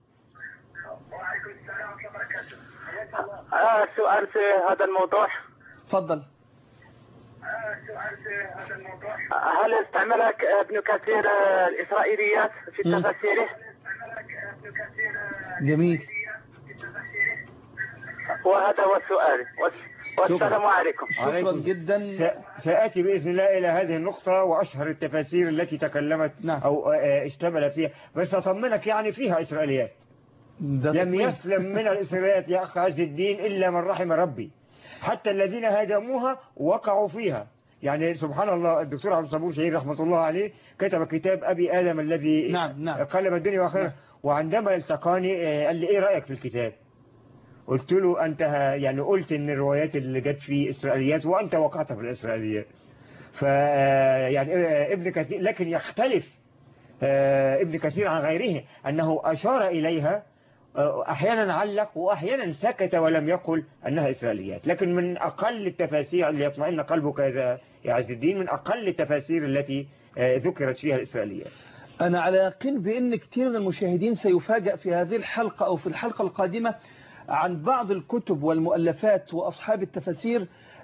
آه سؤال في هذا الموضوع تفضل هل استعمل ك- ابن كثير آه، الإسرائيليات في مم. تفاسيره جميل وهذا هو سؤالي والس- والسلام عليكم شكرا عليكم. جدا س- سآتي بإذن الله إلى هذه النقطة وأشهر التفاسير التي تكلمت نعم. أو آه، اشتمل فيها بس أطمنك يعني فيها إسرائيليات ده لم تطويل. يسلم من الإسرائيليات يا أخ عز الدين إلا من رحم ربي حتى الذين هاجموها وقعوا فيها يعني سبحان الله الدكتور عبد الصبور شهير رحمة الله عليه كتب كتاب أبي آدم الذي نعم، نعم. قلب الدنيا وآخرها نعم. وعندما التقاني آه، قال لي إيه رأيك في الكتاب قلت له أنت ه- يعني قلت إن الروايات اللي جت في إسرائيليات وأنت وقعت في الإسرائيليات ف يعني آه، ابن كثير لكن يختلف آه، ابن كثير عن غيره أنه أشار إليها آه، أحيانا علق وأحيانا سكت ولم يقل أنها إسرائيليات لكن من أقل التفاسير اللي يطمئن قلبك يا يا عز الدين من أقل التفاسير التي آه، ذكرت فيها الإسرائيليات أنا على يقين بأن كثير من المشاهدين سيفاجأ في هذه الحلقة أو في الحلقة القادمة عن بعض الكتب والمؤلفات وأصحاب التفاسير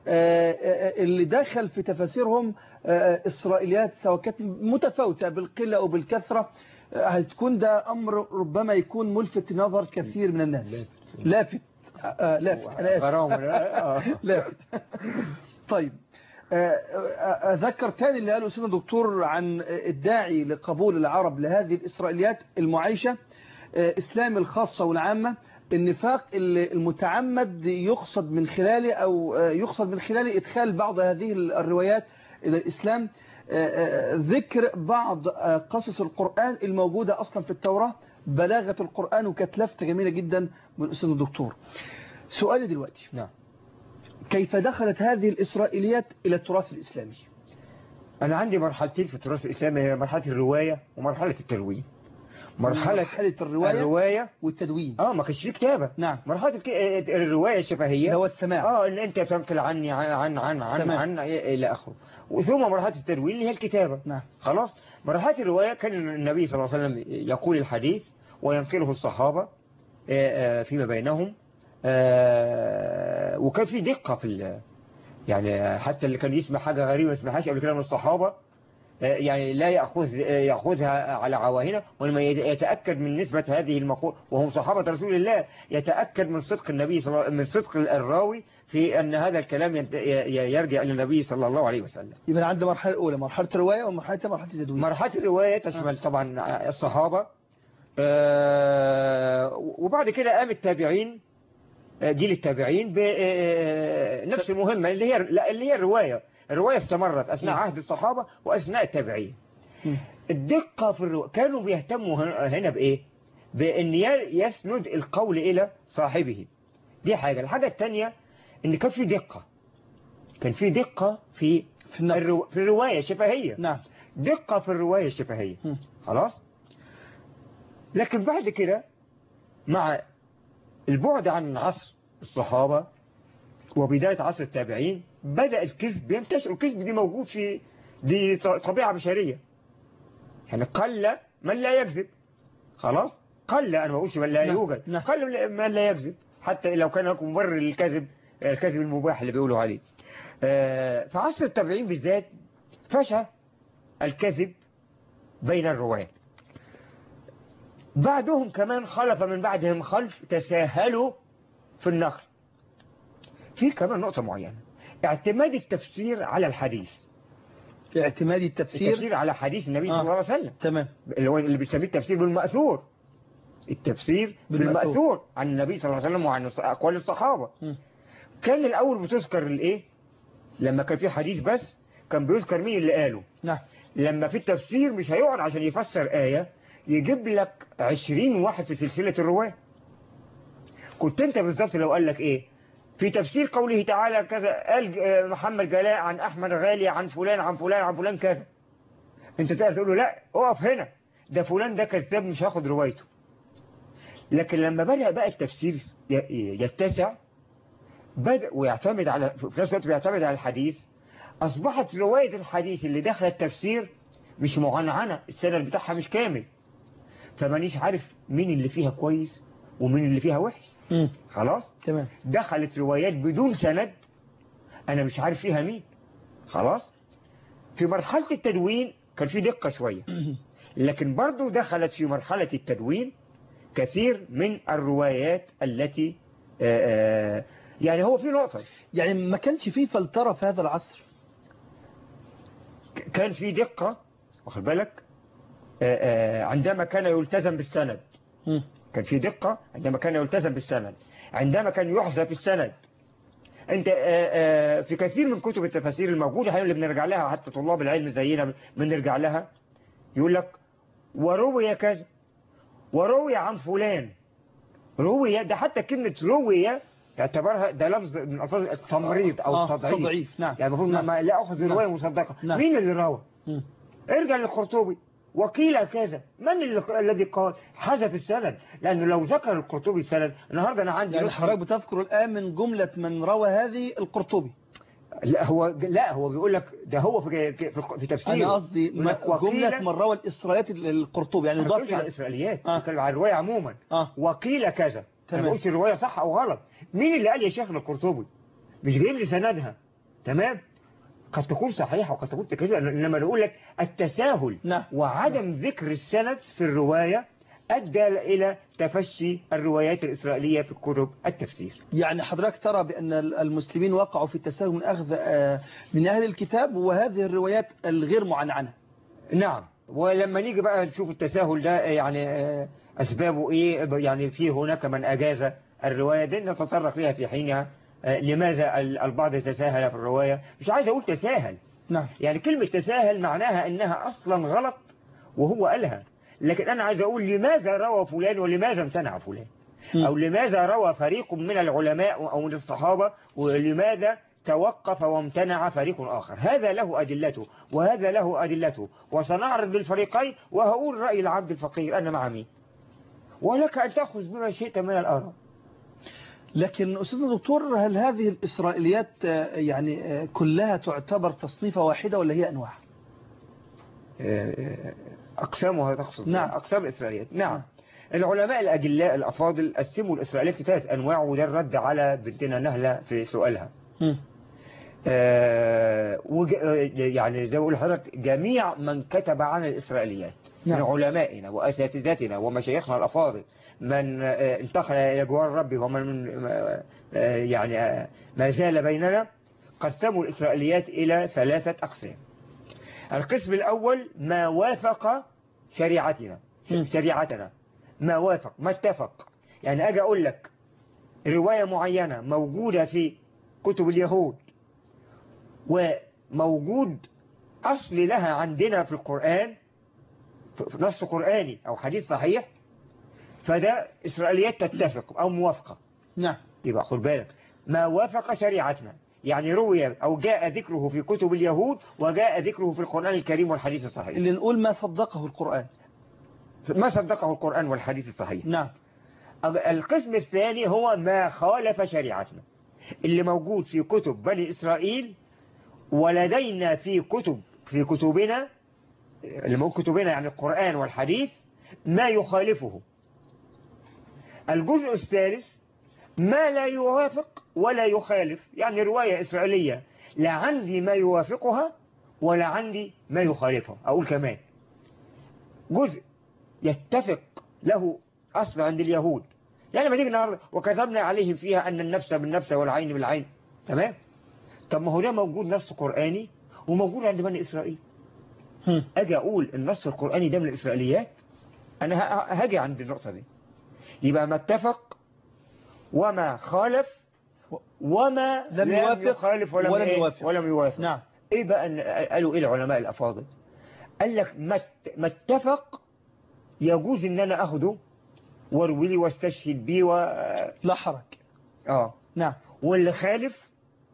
آه، آه، اللي دخل في تفاسيرهم آه، إسرائيليات سواء كانت متفاوتة بالقلة أو بالكثرة آه، هتكون ده أمر ربما يكون ملفت نظر كثير من الناس لافت آه، لافت أنا آسف. غرام آه. لافت طيب آه، آه، أذكر تاني اللي قاله سيدنا الدكتور عن الداعي لقبول العرب لهذه الإسرائيليات المعايشة آه، إسلام الخاصة والعامة النفاق اللي المتعمد يقصد من خلاله أو آه، يقصد من خلاله إدخال بعض هذه الروايات إلى الإسلام آه، آه، ذكر بعض آه، قصص القرآن الموجودة أصلا في التوراة بلاغة القرآن وكانت لفتة جميلة جدا من الأستاذ الدكتور سؤالي دلوقتي نعم كيف دخلت هذه الإسرائيليات إلى التراث الإسلامي أنا عندي مرحلتين في التراث الإسلامي هي مرحلة الرواية ومرحلة الترويج مرحلة مرحلة الرواية الرواية والتدوين اه ما كانش فيه كتابة نعم مرحلة الك- آه، الرواية الشفهية اللي هو السماع اه ان انت تنقل عني عن عن عن عن, تمام. عن الى اخره وثم مرحلة التدوين اللي هي الكتابة نعم خلاص مرحلة الرواية كان النبي صلى الله عليه وسلم يقول الحديث وينقله الصحابة آه، آه، فيما بينهم آه، وكان في دقة في ال- يعني حتى اللي كان يسمع حاجة غريبة ما يسمعهاش قبل كده من الصحابة آه، يعني لا يأخذ آه، يأخذها على عواهنه وإنما يتأكد من نسبة هذه المقول وهم صحابة رسول الله يتأكد من صدق النبي صلى الله من صدق الراوي في أن هذا الكلام ينت- ي- يرجع إلى النبي صلى الله عليه وسلم يبقى عندي مرحلة الأولى مرحلة الرواية ومرحلة مرحلة التدوين مرحلة الرواية تشمل طبعا الصحابة آه، وبعد كده قام التابعين آه، جيل التابعين بنفس المهمة اللي هي لا اللي هي الرواية الرواية استمرت أثناء عهد الصحابة وأثناء التابعين مم. الدقة في الرواية كانوا بيهتموا هنا هنا بإيه بأن ي- يسند القول إلى صاحبه دي حاجة الحاجة الثانية أن كان في دقة كان في دقة في في النقل الرو... في الرواية الشفهية نعم دقة في الرواية الشفهية مم. خلاص لكن بعد كده مع البعد عن عصر الصحابة وبداية عصر التابعين بدأ الكذب ينتشر الكذب دي موجود في دي ط- طبيعة بشرية يعني قل من لا يكذب خلاص قل أنا ما بقولش من لا نعم. يوجد نعم. قل من لا يكذب حتى لو كان لكم مبرر للكذب الكذب المباح اللي بيقولوا عليه آه، في عصر التابعين بالذات فشى الكذب بين الرواة بعدهم كمان خلف من بعدهم خلف تساهلوا في النقل في كمان نقطة معينة اعتماد التفسير على الحديث اعتماد التفسير التفسير على حديث النبي آه. صلى الله عليه وسلم تمام اللي هو اللي بيسميه التفسير بالمأثور التفسير بالمأثور. بالمأثور عن النبي صلى الله عليه وسلم وعن أقوال الصحابة مم. كان الأول بتذكر الإيه لما كان في حديث بس كان بيذكر مين اللي قاله نعم لما في التفسير مش هيقعد عشان يفسر آية يجيب لك عشرين واحد في سلسلة الرواة كنت انت بالظبط لو قال لك ايه في تفسير قوله تعالى كذا قال آه، محمد جلاء عن احمد غالي عن فلان عن فلان عن فلان كذا انت تقدر تقول له لا اقف هنا ده فلان ده كذاب مش هاخد روايته لكن لما بدأ بقى التفسير ي- يتسع بدأ ويعتمد على في نفس الوقت بيعتمد على الحديث أصبحت رواية الحديث اللي داخله التفسير مش معنعنة السند بتاعها مش كامل فمانيش عارف مين اللي فيها كويس ومين اللي فيها وحش مم. خلاص تمام دخلت روايات بدون سند أنا مش عارف فيها مين خلاص في مرحلة التدوين كان في دقة شوية لكن برضو دخلت في مرحلة التدوين كثير من الروايات التي آه، آه، يعني هو في نقطة يعني ما كانش فيه فلترة في هذا العصر ك- كان في دقة واخد بالك آه، آه، عندما كان يلتزم بالسند مم. كان في دقة عندما كان يلتزم بالسند عندما كان يحذف السند انت آه، آه، في كثير من كتب التفاسير الموجودة هي اللي بنرجع لها حتى طلاب العلم زينا بنرجع لها يقول لك وروي كذا وروي عن فلان روي ده حتى كلمة روي يعتبرها ده لفظ من ألفاظ التمريض أو آه، التضعيف تضعيف نعم يعني المفروض نعم. ما لا أخذ نعم. رواية مصدقة نعم. مين اللي روى مم. ارجع للقرطبي وقيل كذا من اللي- الذي قال حذف السند لأنه لو ذكر القرطبي السند النهاردة أنا عندي يعني نسخة- حضرتك بتذكر الآن من جملة من روى هذه القرطبي لا هو لا هو بيقول لك ده هو في في, في تفسير أنا قصدي م- جملة من روى الإسرائيليات القرطبي يعني أنا ضاف بقولش على إلى- الإسرائيليات آه. بتكلم على الرواية عموما آه وقيل كذا تمام. ما بقولش الرواية صح أو غلط مين اللي قال يا شيخنا القرطبي مش جايب لي سندها تمام قد تكون صحيحة وقد تكون كذبة إنما نقول لك التساهل نعم. وعدم ذكر السند في الرواية أدى إلى تفشي الروايات الإسرائيلية في كتب التفسير يعني حضرتك ترى بأن المسلمين وقعوا في التساهل من أخذ آه، من أهل الكتاب وهذه الروايات الغير معنعنة نعم ولما نيجي بقى نشوف التساهل ده يعني آه، أسبابه إيه يعني في هناك من أجاز الرواية دي نتطرق لها في حينها آه، لماذا ال- البعض يتساهل في الرواية مش عايز أقول تساهل نعم يعني كلمة تساهل معناها أنها أصلا غلط وهو قالها لكن أنا عايز أقول لماذا روى فلان ولماذا امتنع فلان م. أو لماذا روى فريق من العلماء أو من الصحابة ولماذا توقف وامتنع فريق آخر هذا له أدلته وهذا له أدلته وسنعرض للفريقين وهقول رأي العبد الفقير أنا مع مين ولك أن تأخذ بما شئت من الآراء لكن أستاذنا دكتور هل هذه الإسرائيليات آه، يعني آه، كلها تعتبر تصنيفة واحدة ولا هي أنواع أقسامها تقصد نعم. أقسام الإسرائيليات نعم العلماء الأجلاء الأفاضل قسموا الإسرائيليات لثلاث أنواع وده الرد على بنتنا نهلة في سؤالها م. آه، وج- آه، يعني زي ما بقول لحضرتك جميع من كتب عن الإسرائيليات نعم. من علمائنا وأساتذتنا ومشايخنا الأفاضل من آه، انتقل إلى جوار ربي ومن آه، آه، يعني آه، ما زال بيننا قسموا الإسرائيليات إلى ثلاثة أقسام القسم الأول ما وافق شريعتنا م. شريعتنا ما وافق ما اتفق يعني أجي أقول لك رواية معينة موجودة في كتب اليهود وموجود أصل لها عندنا في القرآن في نص قرآني أو حديث صحيح فده إسرائيليات تتفق أو موافقة نعم يبقى خد بالك ما وافق شريعتنا يعني روي أو جاء ذكره في كتب اليهود وجاء ذكره في القرآن الكريم والحديث الصحيح اللي نقول ما صدقه القرآن ما صدقه القرآن والحديث الصحيح نعم القسم الثاني هو ما خالف شريعتنا اللي موجود في كتب بني إسرائيل ولدينا في كتب في كتبنا اللي موجود كتبنا يعني القرآن والحديث ما يخالفه الجزء الثالث ما لا يوافق ولا يخالف يعني رواية إسرائيلية لا عندي ما يوافقها ولا عندي ما يخالفها أقول كمان جزء يتفق له أصل عند اليهود يعني ما تيجي النهارده وكتبنا عليهم فيها أن النفس بالنفس والعين بالعين تمام طب ما هو ده موجود نص قرآني وموجود عند بني إسرائيل هم. أجي أقول النص القرآني ده من الإسرائيليات أنا ه- هاجي عند النقطة دي يبقى ما اتفق وما خالف وما لم يوافق يخالف ولم, ولم إيه؟ يوافق. ولم يوافق نعم ايه بقى إن- قالوا ايه العلماء الافاضل قال لك ما ات- ما اتفق يجوز ان انا اخده واروي واستشهد بيه و لا حرج اه نعم واللي خالف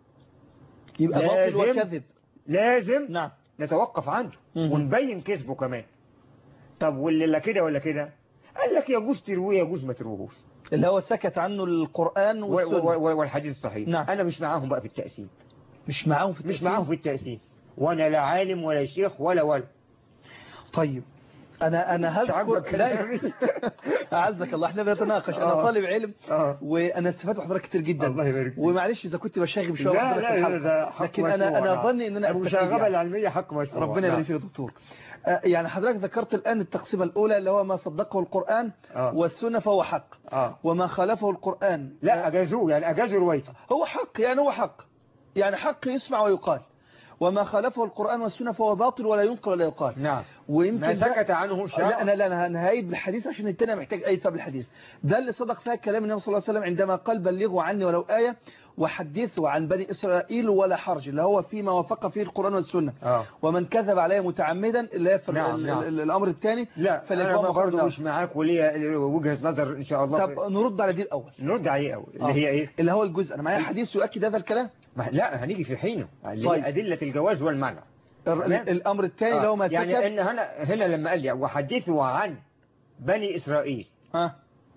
يبقى باطل لازم. وكذب لازم نعم نتوقف عنده مهم. ونبين كذبه كمان طب واللي لا كده ولا كده قال لك يجوز ترويه يجوز ما تروهوش اللي هو سكت عنه القرآن و- والسنة و- و- والحديث الصحيح نعم. انا مش معاهم بقى في التأسيس مش معاهم في مش التأثير معاهم في التأسيس وانا لا عالم ولا شيخ ولا ولا طيب انا انا مش عاجبك هذكر لا كلامي؟ اعزك الله احنا بنتناقش انا آه. طالب علم اه وانا استفدت من حضرتك كتير جدا الله يبارك فيك. ومعلش اذا كنت بشاغب شويه لا حضرتك في لا الحلقة. ده حق لكن انا مشروع، انا نعم. ظني ان انا استفيد المشاغبة يعني. العلمية حق مشروع ربنا نعم. يبارك فيك يا دكتور آه، يعني حضرتك ذكرت الآن التقسيمة الأولى اللي هو ما صدقه القرآن آه. والسنة فهو حق اه وما خالفه القرآن لا اجازوه يعني اجازوا روايته هو حق يعني هو حق يعني حق يسمع ويقال وما خالفه القرآن والسنة فهو باطل ولا ينقل ولا يقال نعم ويمكن ما ده- سكت عنه الشرع لا انا لا انا أنا هايد بالحديث عشان التاني محتاج اي طب الحديث ده اللي صدق فيها كلام النبي صلى الله عليه وسلم عندما قال بلغوا عني ولو آية وحدثوا عن بني إسرائيل ولا حرج اللي هو فيما وافق فيه القرآن والسنة اه ومن كذب علي متعمدا اللي هي في نعم، ال- نعم. ال- الأمر الثاني لا فالإقامة انا برضه خرج مش معاك وليا وجهة نظر ان شاء الله طب نرد على دي الأول نرد عليه قوي اللي آه. هي ايه اللي هو الجزء أنا معايا حديث يؤكد هذا الكلام ما لا هنيجي في حينه اللي طيب. هي ادله الجواز والمنع الر- تمام. الأمر الثاني اللي هو ما يعني سكت ان هنا هنا لما قال لي وحدثوا عن بني اسرائيل ها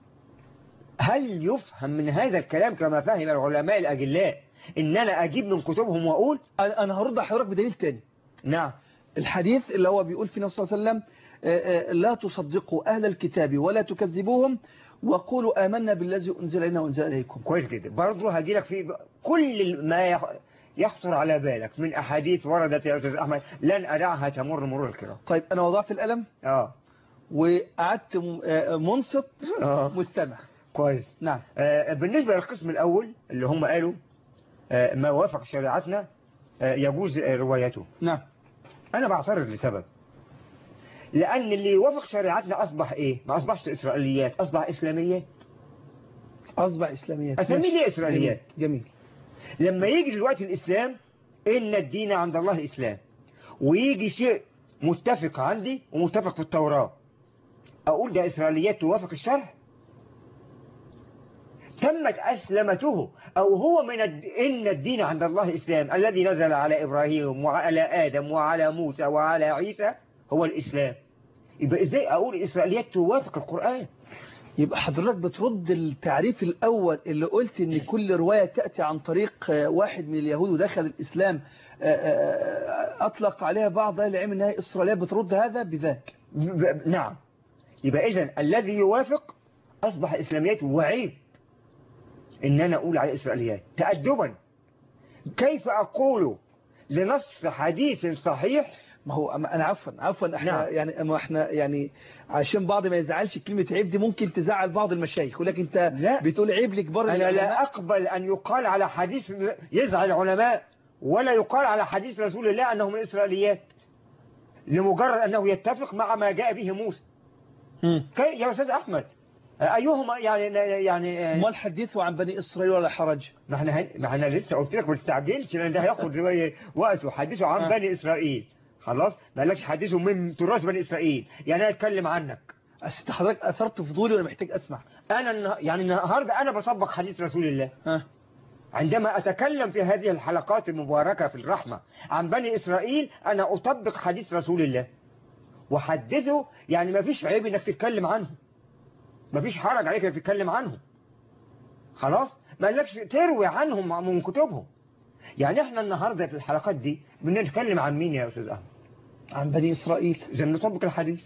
هل يفهم من هذا الكلام كما فهم العلماء الاجلاء ان انا اجيب من كتبهم واقول أنا أنا هرد على حضرتك بدليل تاني نعم الحديث اللي هو بيقول في نفسه صلى الله عليه وسلم آه، آه، لا تصدقوا أهل الكتاب ولا تكذبوهم وقولوا آمنا بالذي أنزل إلينا وأنزل إليكم كويس جدا برضه هجي لك في كل ما يخ... يخطر على بالك من أحاديث وردت يا أستاذ أحمد لن أدعها تمر مرور الكرام طيب أنا وضعت القلم آه وقعدت م- آه، منصت آه مستمع كويس نعم آه بالنسبة للقسم الأول اللي هم قالوا آه ما وافق شريعتنا آه يجوز آه، روايته نعم أنا بعترض لسبب لأن اللي يوافق شريعتنا أصبح إيه؟ ما أصبحش إسرائيليات أصبح إسلاميات أصبح إسلاميات أسميه ماشي. ليه إسرائيليات؟ جميل لما يجي دلوقتي الإسلام إن الدين عند الله إسلام ويجي شيء متفق عندي ومتفق في التوراة أقول ده إسرائيليات توافق الشرع تمت أسلمته أو هو من الد... إن الدين عند الله إسلام الذي نزل على إبراهيم وعلى آدم وعلى موسى وعلى عيسى هو الإسلام يبقى إزاي أقول إسرائيليات توافق القرآن يبقى حضرتك بترد التعريف الأول اللي قلت إن كل رواية تأتي عن طريق آه، واحد من اليهود ودخل الإسلام آه، آه، أطلق عليها بعض أهل العلم إنها إسرائيلية بترد هذا بذاك ب- ب- نعم يبقى إذن الذي يوافق أصبح إسلاميات وعيب إن أنا أقول على إسرائيليات تأدبا كيف أقول لنص حديث صحيح ما هو أما أنا عفوا عفوا احنا نعم. يعني أما احنا يعني عشان بعض ما يزعلش كلمة عيب دي ممكن تزعل بعض المشايخ ولكن انت لا. بتقول عيب لكبار أنا العلماء. لا أقبل أن يقال على حديث يزعل العلماء ولا يقال على حديث رسول الله أنه من إسرائيليات لمجرد أنه يتفق مع ما جاء به موسى مم. كي يا أستاذ أحمد أيهما يعني يعني امال حدثوا عن بني إسرائيل ولا حرج ما احنا هن... ما احنا لسه قلت لك ما تستعجلش لان ده هياخد شويه وقت وحدثوا عن آه. بني اسرائيل خلاص ما قالكش حدثوا من تراث بني اسرائيل يعني انا اتكلم عنك بس انت حضرتك أثرت فضولي وأنا محتاج أسمع انا النه... يعني النهارده انا بطبق حديث رسول الله ها عندما اتكلم في هذه الحلقات المباركه في الرحمه عن بني اسرائيل انا اطبق حديث رسول الله وحدثه يعني ما فيش عيب انك تتكلم عنه ما فيش حرج عليك انك تتكلم عنهم خلاص ما قالكش تروي عنهم من كتبهم يعني احنا النهارده في الحلقات دي بنتكلم عن مين يا استاذ احمد عن بني إسرائيل اذا نطبق الحديث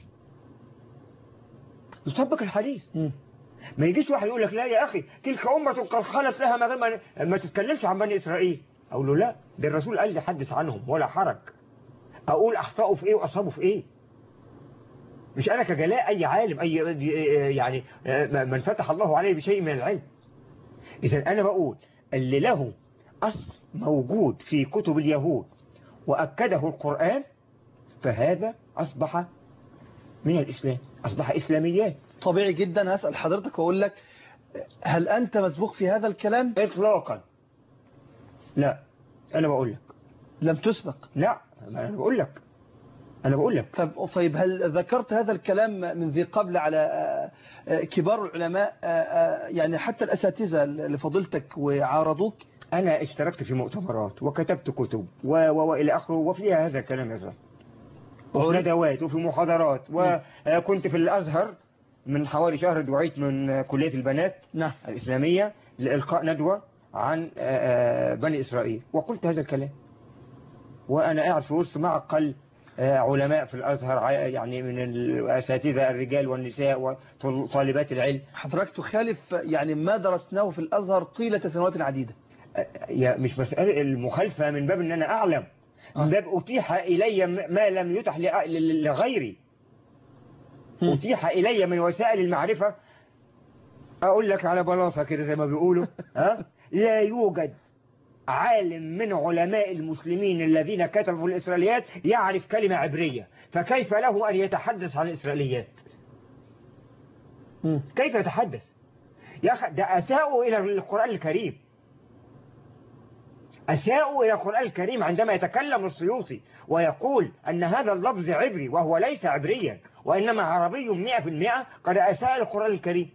نطبق الحديث مم. ما يجيش واحد يقول لك لا يا اخي تلك امه قد خلت لها ما غير ما, ما تتكلمش عن بني اسرائيل اقول له لا ده الرسول قال لي حدث عنهم ولا حرج اقول اخطاوا في ايه واصابوا في ايه مش انا كجلاء اي عالم اي يعني من فتح الله عليه بشيء من العلم اذا انا بقول اللي له اصل موجود في كتب اليهود واكده القران فهذا اصبح من الاسلام اصبح اسلاميات طبيعي جدا هسأل حضرتك وأقول لك هل أنت مسبوق في هذا الكلام اطلاقا لا انا بقول لك لم تسبق لا انا بقول لك انا بقول لك طب طيب هل ذكرت هذا الكلام من ذي قبل على آه، آه، كبار العلماء آه، آه، يعني حتى الأساتذة لفضيلتك وعارضوك انا اشتركت في مؤتمرات وكتبت كتب و و والى اخره وفيها هذا الكلام يا زلمه وفي عرض- ندوات وفي محاضرات وكنت في الازهر من حوالي شهر دعيت من كليه البنات نعم الاسلاميه لالقاء ندوه عن آه، آه، بني اسرائيل وقلت هذا الكلام وانا قاعد في وسط معقل آه، علماء في الازهر ع- يعني من الاساتذه الرجال والنساء وطالبات العلم حضرتك تخالف يعني ما درسناه في الأزهر طيلة سنوات عديدة يا مش مسألة المخالفة من باب ان انا اعلم من باب اتيح الي ما لم يتح لأ- ل- لغيري هم. اتيح الي من وسائل المعرفة اقول لك على بلاطة كده زي ما بيقولوا ها لا يوجد عالم من علماء المسلمين الذين كتبوا في الإسرائيليات يعرف كلمة عبرية فكيف له أن يتحدث عن الإسرائيليات مم. كيف يتحدث يا أخي ده أساءوا إلى القرآن الكريم أساءوا إلى القرآن الكريم عندما يتكلم السيوطي ويقول أن هذا اللفظ عبري وهو ليس عبريا وإنما عربي مئة في المئة قد أساء القرآن الكريم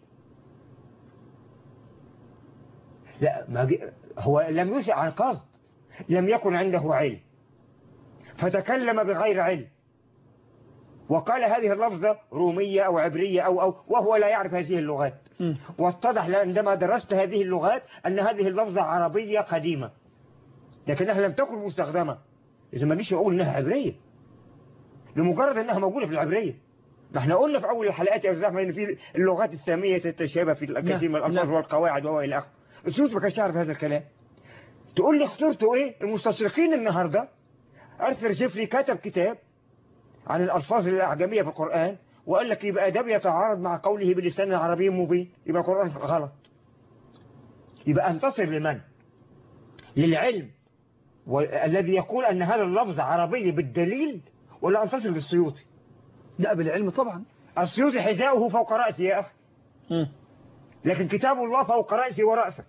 لا ما جي- هو لم يسأ عن قصد لم يكن عنده علم فتكلم بغير علم وقال هذه اللفظة رومية أو عبرية أو أو وهو لا يعرف هذه اللغات مم. واتضح عندما درست هذه اللغات أن هذه اللفظة عربية قديمة لكنها لم تكن مستخدمة إذا ما جيش أقول إنها عبرية لمجرد إنها موجودة في العبرية ما احنا قلنا في أول الحلقات يا أستاذ أحمد إن في اللغات السامية تتشابه في الكثير من نعم، الألفاظ نعم. والقواعد وإلى آخره السوس ما كانش يعرف هذا الكلام تقول لي خطورته ايه المستشرقين النهاردة ارثر جيفري كتب كتاب عن الالفاظ الاعجمية في القرآن وقال لك يبقى ده بيتعارض مع قوله بلسان عربي مبين يبقى القرآن غلط يبقى انتصر لمن للعلم والذي يقول ان هذا اللفظ عربي بالدليل ولا انتصر للسيوطي لا بالعلم طبعا السيوطي حذاؤه فوق رأسي يا أخي مم. لكن كتاب الله فوق رأسي ورأسك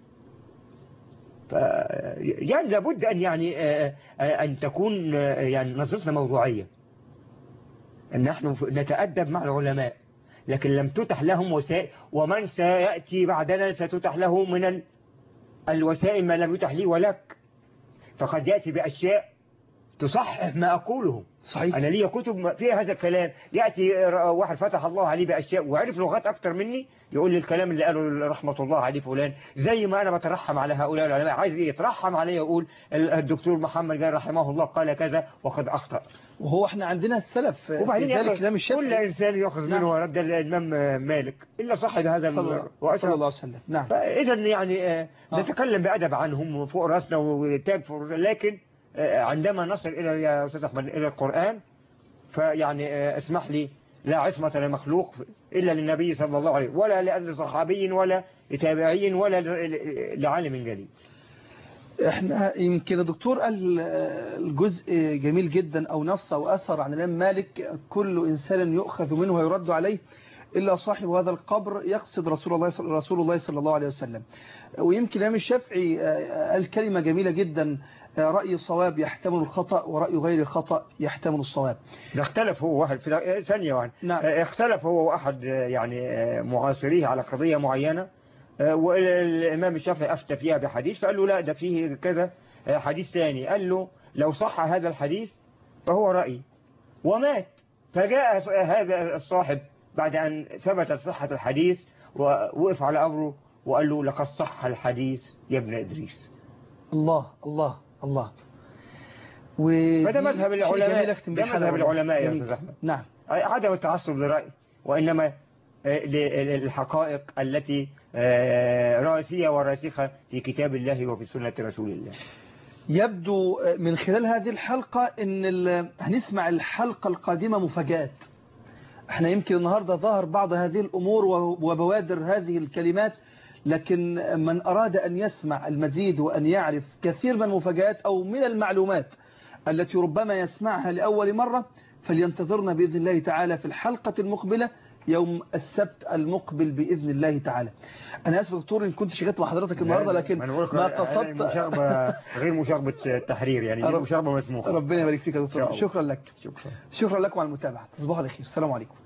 ف يعني لابد أن يعني آه، آه، أن تكون آه، يعني نظرتنا موضوعية أن نحن نتأدب مع العلماء لكن لم تتح لهم وسائل ومن سيأتي بعدنا ستتح له من ال- الوسائل ما لم يتح لي ولك فقد يأتي بأشياء تصحح ما أقوله صحيح أنا لي كتب فيها هذا الكلام يأتي واحد فتح الله عليه بأشياء وعرف لغات أكتر مني يقول لي الكلام اللي قاله رحمة الله عليه فلان زي ما أنا بترحم على هؤلاء العلماء عايز إيه يترحم علي يقول الدكتور محمد جان رحمه الله قال كذا وقد أخطأ وهو احنا عندنا السلف وبعدين في ذلك يأخذ كلام كل الشافعي إنسان يأخذ نعم. منه رد الإمام مالك إلا صاحب هذا صلى الله- ال- صلى وأشرف الله عليه وسلم نعم فإذا يعني آه، آه. نتكلم بأدب عنهم فوق رأسنا وتاج فوق رأسنا، لكن آه، عندما نصل إلى يا أستاذ أحمد إلى القرآن فيعني آه، اسمح لي لا عصمة لمخلوق إلا للنبي صلى الله عليه ولا لأن صحابي ولا لتابعي ولا ل- لعالم جليل احنا يمكن الدكتور قال الجزء جميل جدا او نص او اثر عن الامام مالك كل انسان يؤخذ منه ويرد عليه الا صاحب هذا القبر يقصد رسول الله صلى رسول الله صلى الله عليه وسلم ويمكن الامام الشافعي قال كلمه جميله جدا راي الصواب يحتمل الخطا وراي غير الخطا يحتمل الصواب ده اختلف هو واحد في آه، ثانية واحد نعم. آه، اختلف هو واحد آه، يعني آه، معاصريه على قضية معينة آه، والإمام الشافعي أفتى فيها بحديث فقال له لا ده فيه كذا آه، حديث ثاني قال له لو صح هذا الحديث فهو رأي ومات فجاء هذا الصاحب بعد أن ثبتت صحة الحديث ووقف على أمره وقال له لقد صح الحديث يا ابن إدريس الله الله الله ودي فده مذهب شيء العلماء. جميل أختم ده بيه مذهب والله. العلماء يا جميل. أستاذ أحمد. نعم عدم التعصب لرأي وإنما آه، للحقائق التي آه، راسية وراسخة في كتاب الله وفي سنة رسول الله يبدو من خلال هذه الحلقة ان ال- هنسمع الحلقة القادمة مفاجآت احنا يمكن النهاردة ظهر بعض هذه الامور و- وبوادر هذه الكلمات لكن من اراد ان يسمع المزيد وان يعرف كثير من المفاجآت او من المعلومات التي ربما يسمعها لأول مرة فلينتظرنا بإذن الله تعالى في الحلقة المقبلة يوم السبت المقبل بإذن الله تعالى أنا أسف دكتور إن كنت شغلت مع حضرتك النهاردة لكن أنا بقول لك ما هذه قصدت مشاغبة غير مشاغبة التحرير يعني دي رب- مشاغبة مسموحة ربنا يبارك فيك يا إن شاء دكتور الله. شكرا لك شكرا شكرا لكم على المتابعة تصبحوا على خير السلام عليكم